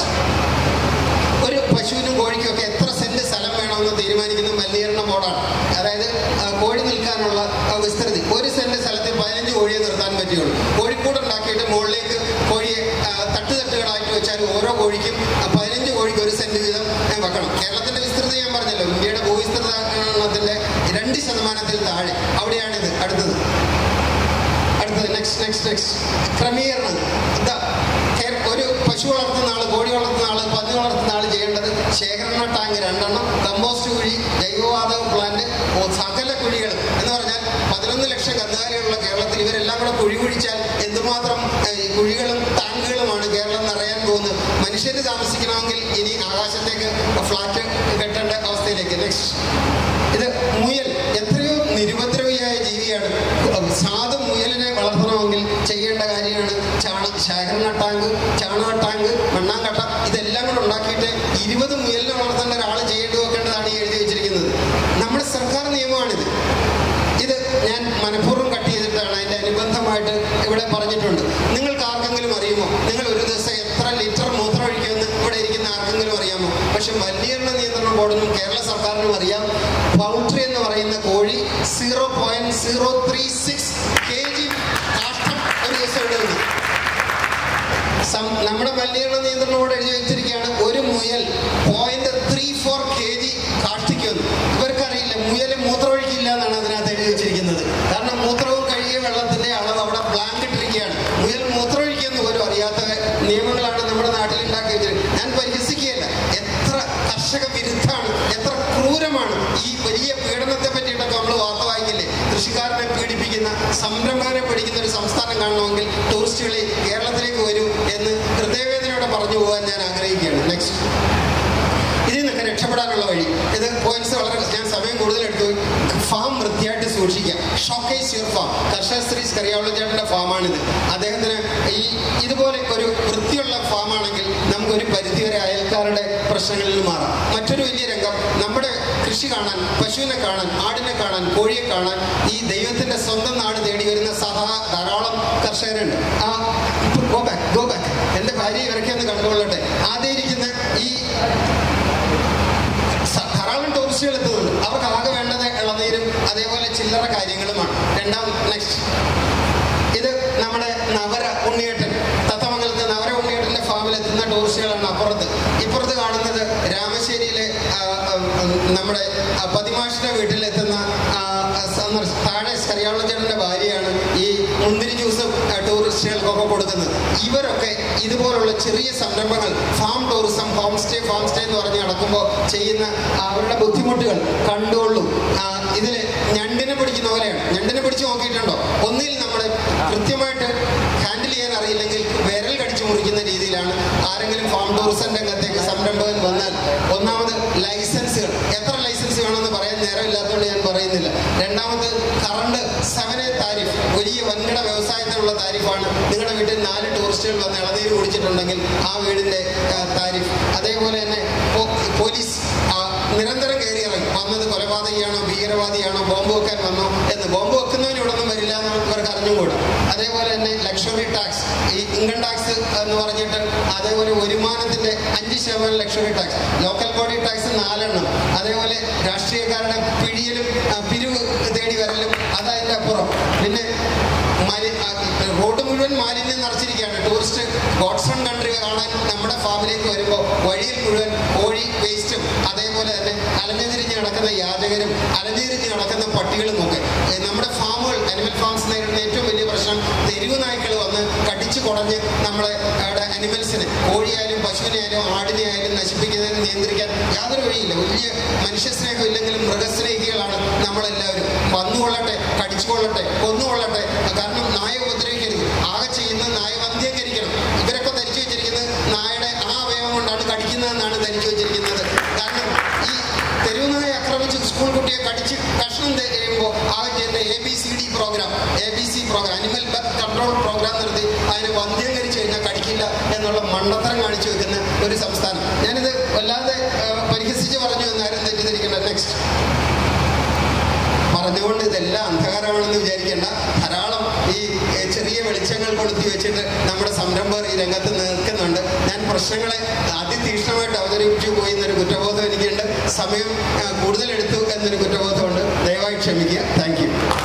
ഒരു പശുവിനും കോഴിക്കും ഒക്കെ എത്ര സെന്റ് സ്ഥലം വേണമെന്ന് തീരുമാനിക്കുന്ന മലിനീകരണ ബോർഡാണ് അതായത് ആ, കോഴി നിൽക്കാനുള്ള ആ, വിസ്തൃതി ഒരു സെന്റ് സ്ഥലത്തിൽ പതിനഞ്ച് കോഴിയെ നിർത്താൻ പറ്റുകയുള്ളൂ കോഴിക്കൂട് ഉണ്ടാക്കിയിട്ട് മുകളിലേക്ക് കോഴിയെ ആ, തട്ടുതട്ടുകളായിട്ട് വെച്ചാൽ ഓരോ കോഴിക്കും ആ, പതിനഞ്ച് കോഴിക്ക് ഒരു സെന്റ് വീതം ആ, വെക്കണം കേരളത്തിന്റെ വിസ്തൃതി ഞാൻ പറഞ്ഞല്ലോ ഇന്ത്യയുടെ ഭൂവിസ്തൃതത്തിന്റെ രണ്ട് ശതമാനത്തിൽ താഴെ അവിടെയാണിത് അടുത്തത് അടുത്തത് നെക്സ്റ്റ് നെക്സ്റ്റ് നെക്സ്റ്റ് ക്രമീകരണം ഇതാ കേ- ഒരു പശു വളർത്തുന്ന ആള് കോഴി വളർത്തുന്ന ആള് പന്നി വളർത്തുന്ന ആള് ചെയ്യേണ്ടത് ശേഖരണ ടാങ്ക് രണ്ടെണ്ണം കമ്പോസ്റ്റ് കുഴി ജൈവവാതക പ്ലാന്റ് ഓ, സകല കുഴികൾ എന്ന് പറഞ്ഞാൽ പതിനൊന്ന് ലക്ഷം കന്നുകാലികളുള്ള കേരളത്തിൽ ഇവരെല്ലാം കൂടെ കുഴി കുഴിച്ചാൽ എന്തുമാത്രം ഏഹ്, ഈ കുഴികളും ടാങ്കുകളുമാണ് കേരളം നിറയാൻ പോകുന്നത് മനുഷ്യര് താമസിക്കണമെങ്കിൽ ഇനി ആകാശത്തേക്ക് ഫ്ലാറ്റ് കെട്ടേണ്ട അവസ്ഥയിലേക്ക് നെക്സ്റ്റ് ഇത് മുയൽ എത്രയോ നിരുപദ്രവിയായ ജീവിയാണ് സാധു മുയലിനെ വളർത്തണമെങ്കിൽ ചെയ്യേണ്ട കാര്യമാണ് ചാണ ശേഖരണ ടാങ്ക് ചാണക ടാങ്ക് മണ്ണാങ്കട്ട ഇതെല്ലാം കൂടെ ഉണ്ടാക്കിയിട്ട് ഇരുപത് മുയലിനെ വളർത്തേണ്ട ഒരാൾ ചെയ്യേണ്ടി വെക്കേണ്ടതാണ് ഈ എഴുതി വെച്ചിരിക്കുന്നത് നമ്മുടെ സർക്കാർ നിയമമാണിത് ഇത് ഞാൻ മനഃപൂർവ്വം കട്ട് ചെയ്തിട്ടാണ് അതിന്റെ അനുബന്ധമായിട്ട് ഇവിടെ പറഞ്ഞിട്ടുണ്ട് നിങ്ങൾക്ക് ആർക്കെങ്കിലും അറിയുമോ നിങ്ങൾ ഒരു ദിവസം എത്ര ലിറ്റർ മൂത്രം ഒഴിക്കുമെന്ന് ഇവിടെ ഇരിക്കുന്ന ആർക്കെങ്കിലും അറിയാമോ പക്ഷെ മലിനീകരണ നിയന്ത്രണ ബോർഡിനും കേരള സർക്കാരിനും അറിയാം പൗൾട്രി എന്ന് പറയുന്ന കോഴി zero point zero three six K G കാഷ്ടം ഒരു ദിവസം ഇടുന്നു സം- നമ്മുടെ മലിനീകരണ നിയന്ത്രണ ബോർഡ് എഴുതി വെച്ചിരിക്കുകയാണ് ഒരു മുയൽ point three four K G കാഷ്ടിക്കുന്നു ഇവർക്കറിയില്ല മുയൽ മൂത്രമൊഴിക്കില്ല എന്നാണ് അതിനകത്ത് എഴുതി വെച്ചിരിക്കുന്നത് കാരണം മൂത്രവും കഴുകിയ വെള്ളത്തിന്റെ അളവ് അവിടെ ബ്ലാങ്ക് ഇട്ടിരിക്കുകയാണ് മുയൽ മൂത്രമൊഴിക്കുമെന്ന് പോലും അറിയാത്ത നിയമങ്ങളാണ് നമ്മുടെ നാട്ടിൽ ഉണ്ടാക്കി വെച്ചിരിക്കുന്നത് ഞാൻ പരിഹസിക്കുകയല്ല എത്ര കർഷക വിരുദ്ധാണ് എത്ര ക്രൂരമാണ് ഈ വലിയ പീഡനത്തെ പറ്റിയിട്ടൊക്കെ നമ്മൾ വാർത്ത വായിക്കില്ലേ കൃഷിക്കാരനെ പീഡിപ്പിക്കുന്ന സംരംഭകരെ പിടിക്കുന്ന ഒരു സംസ്ഥാനം കാണണമെങ്കിൽ ടൂറിസ്റ്റുകളെ കേരളത്തിലേക്ക് വരൂ എന്ന് ഹൃദയവേദനയോടെ പറഞ്ഞു പോകാൻ ഞാൻ ആഗ്രഹിക്കുകയാണ് നെക്സ്റ്റ് ഇതിൽ നിന്നൊക്കെ രക്ഷപ്പെടാനുള്ള വഴി ഇത് പോയിന്റ്സ് വളരെ ഞാൻ സമയം കൂടുതൽ എടുത്തു ഫാം വൃത്തിയായിട്ട് സൂക്ഷിക്കുക ഷോക്കേസ് യുവർ ഫാം കർഷക ശ്രീ കറിയാവുള്ള ചേട്ടന്റെ ഫാമാണിത് അദ്ദേഹത്തിന് ഈ ഇതുപോലെ ഒരു വൃത്തിയുള്ള ഫാമാണെങ്കിൽ നമുക്കൊരു പരിധിവരെ അയൽക്കാരുടെ പ്രശ്നങ്ങളിൽ നിന്ന് മാറാം മറ്റൊരു വലിയ രംഗം നമ്മുടെ കൃഷി കാണാൻ പശുവിനെ കാണാൻ ആടിനെ കാണാൻ കോഴിയെ കാണാൻ ഈ ദൈവത്തിന്റെ സ്വന്തം നാട് തേടി വരുന്ന സഹാ ധാരാളം കർഷകരുണ്ട് ആ ഗോ ബാക്ക് ഗോ ബാക്ക് എന്റെ ഭാര്യ ഇവരൊക്കെ ഒന്ന് കണ്ടുകൊള്ളട്ടെ ആദ്യം ഇരിക്കുന്ന ഈ സ- ധാരാളം ടൂറിസ്റ്റുകൾ എത്തുന്നുണ്ട് അവർക്ക് ആകെ വേണ്ടത് ഇളനീരും അതേപോലെ ചില്ലറ കാര്യങ്ങളുമാണ് രണ്ടാം നെക്സ്റ്റ് ഇത് നമ്മുടെ നവര ഉണ്ണിയേട്ടൻ തത്തമംഗലത്ത് നവര ഉണ്ണിയേട്ടന്റെ ഫാമിൽ എത്തുന്ന ടൂറിസ്റ്റുകളാണ് അപ്പുറത്ത് ഇപ്പുറത്ത് കാണുന്നത് രാമശ്ശേരിയിലെ ആ, ആ, ആ, നമ്മുടെ ആ, പതിമാഷിന്റെ വീട്ടിലെത്തുന്ന ആ, ആ, സന്ദർശ- താഴെ കറിയാളച്ചേട്ടന്റെ ഭാര്യയാണ് ഈ മുന്തിരി ജ്യൂസ് ആ, ടൂറിസ്റ്റുകൾക്കൊക്കെ കൊടുക്കുന്നത് ഇവരൊക്കെ ഇതുപോലുള്ള ചെറിയ സംരംഭങ്ങൾ farm tourism home stay farm stay എന്ന് പറഞ്ഞ് നടക്കുമ്പോൾ ചെയ്യുന്ന അവരുടെ ബുദ്ധിമുട്ടുകൾ കണ്ടുകൊള്ളൂ ആ, ഇതില് ഞണ്ടിനെ പിടിക്കുന്ന പോലെയാണ് ഞണ്ടിനെ പിടിച്ച് നോക്കിയിട്ടുണ്ടോ ഒന്നിൽ നമ്മൾ കൃത്യമായിട്ട് ഹാൻഡിൽ ചെയ്യാൻ അറിയില്ലെങ്കിൽ വിരൽ കടിച്ചു മുറിക്കുന്ന രീതിയിലാണ് ആരെങ്കിലും ഫാം ടൂറിസം രംഗത്തേക്ക് സംരംഭകൻ വന്നാൽ ഒന്നാമത് ലൈസൻസുകൾ എത്ര ലൈസൻസ് വേണമെന്ന് പറയാൻ നേരമില്ലാത്തതുകൊണ്ട് ഞാൻ പറയുന്നില്ല രണ്ടാമത് കറണ്ട് സെവനെ താരിഫ് വലിയ വൻകിട വ്യവസായത്തിനുള്ള താരിഫാണ് നിങ്ങളുടെ വീട്ടിൽ നാല് ടൂറിസ്റ്റുകൾ വന്ന് ഇളനീര് കുടിച്ചിട്ടുണ്ടെങ്കിൽ ആ വീടിന്റെ ആ, താരിഫ് അതേപോലെ തന്നെ പോ- പോലീസ് ആ, നിരന്തരം കയറി ഇറങ്ങി വന്നത് കൊലപാതകയാണോ ഭീകരവാദിയാണോ ബോംബ് വെക്കാൻ വന്നോ എന്ന് ബോംബ് വെക്കുന്നവന് ഇവിടെ ഒന്നും വരില്ല എന്ന് ഇവർക്ക് അറിഞ്ഞുകൂടാ അതേപോലെ തന്നെ ലക്ഷറി ടാക്സ് ഈ ഇൻകം ടാക്സ് എന്ന് പറഞ്ഞിട്ട് അതേപോലെ വരുമാനത്തിന്റെ അഞ്ച് ശതമാനം luxury tax local body tax നാലെണ്ണം അതേപോലെ രാഷ്ട്രീയക്കാരുടെ പിഴിയലും ആ, പിരിവ് തേടി വരലും അതതിന്റെ അപ്പുറം പിന്നെ മാലി- ആ, റോഡ് മുഴുവൻ മാലിന്യം നിറച്ചിരിക്കുകയാണ് ടൂറിസ്റ്റ് ഗോഡ്സൺ കൺട്രി കാണാൻ നമ്മുടെ ഫാമിലേക്ക് വരുമ്പോൾ വഴിയിൽ മുഴുവൻ കോഴി വേസ്റ്റും അതേപോലെ തന്നെ അലഞ്ഞുതിരിഞ്ഞ് നടക്കുന്ന യാചകരും അലഞ്ഞുതിരിഞ്ഞ് നടക്കുന്ന പട്ടികളും ഒക്കെ ഏ, നമ്മുടെ ഫാമുകൾ അനിമൽ ഫാംസ് നേരിടുന്ന ഏറ്റവും വലിയ പ്രശ്നം തെരുവ് നായ്ക്കൾ വന്ന് കടിച്ചു കുടഞ്ഞ് നമ്മളെ അവിടെ അനിമൽസിനെ കോഴിയായാലും പശുവിനെയായാലും ആടിനെയായാലും നശിപ്പിക്കുന്നതിന് നിയന്ത്രിക്കാൻ യാതൊരു വഴിയില്ല വലിയ മനുഷ്യ സ്നേഹം ഇല്ലെങ്കിലും മൃഗസ്നേഹികളാണ് നമ്മളെല്ലാവരും വന്നുകൊള്ളട്ടെ കടിച്ചുകൊള്ളട്ടെ കൊന്നുകൊള്ളട്ടെ കാരണം നായ ഉപദ്രവിക്കരുത് ആകെ ചെയ്യുന്ന നായ വന്ധ്യീകരിക്കണം ഇവരൊക്കെ ധരിച്ചു വെച്ചിരിക്കുന്നത് നായയുടെ ആ അവയവം കൊണ്ടാണ് കടിക്കുന്നതെന്നാണ് ധരിച്ചു വെച്ചിരിക്കുന്നത് കാരണം ഈ തെരുവ് നായ ആക്രമിച്ച് സ്കൂൾ കുട്ടിയെ കടിച്ച് കഷ്ണം തരുമ്പോൾ ആകെ ചെയ്യുന്ന A B C D programme A B C programme animal birth control programme നടത്തി അതിനെ വന്ധ്യീകരിച്ച് കഴിഞ്ഞാൽ കടിക്കില്ല എന്നുള്ള മണ്ടത്തരം കാണിച്ചു വെക്കുന്ന ഒരു സംസ്ഥാനം ഞാനിത് വല്ലാതെ ആ, പരിഹസിച്ച് പറഞ്ഞു എന്നാരും തെറ്റിദ്ധരിക്കേണ്ട നെക്സ്റ്റ് പറഞ്ഞുകൊണ്ട് ഇതെല്ലാം അന്ധകാരമാണെന്ന് വിചാരിക്കേണ്ട ധാരാളം ഈ ഏ, ചെറിയ വെളിച്ചങ്ങൾ കൊടുത്തി വെച്ചിട്ട് നമ്മുടെ സംരംഭകർ ഈ രംഗത്ത് നിൽക്കുന്നുണ്ട് ഞാൻ പ്രശ്നങ്ങളെ അതിതീക്ഷ്ണമായിട്ട് അവതരിപ്പിച്ചു പോയി എന്നൊരു കുറ്റബോധം എനിക്കുണ്ട് സമയം ആ, കൂടുതൽ എടുത്തു എന്നൊരു കുറ്റബോധമുണ്ട് ദയവായി ക്ഷമിക്കുക താങ്ക് യു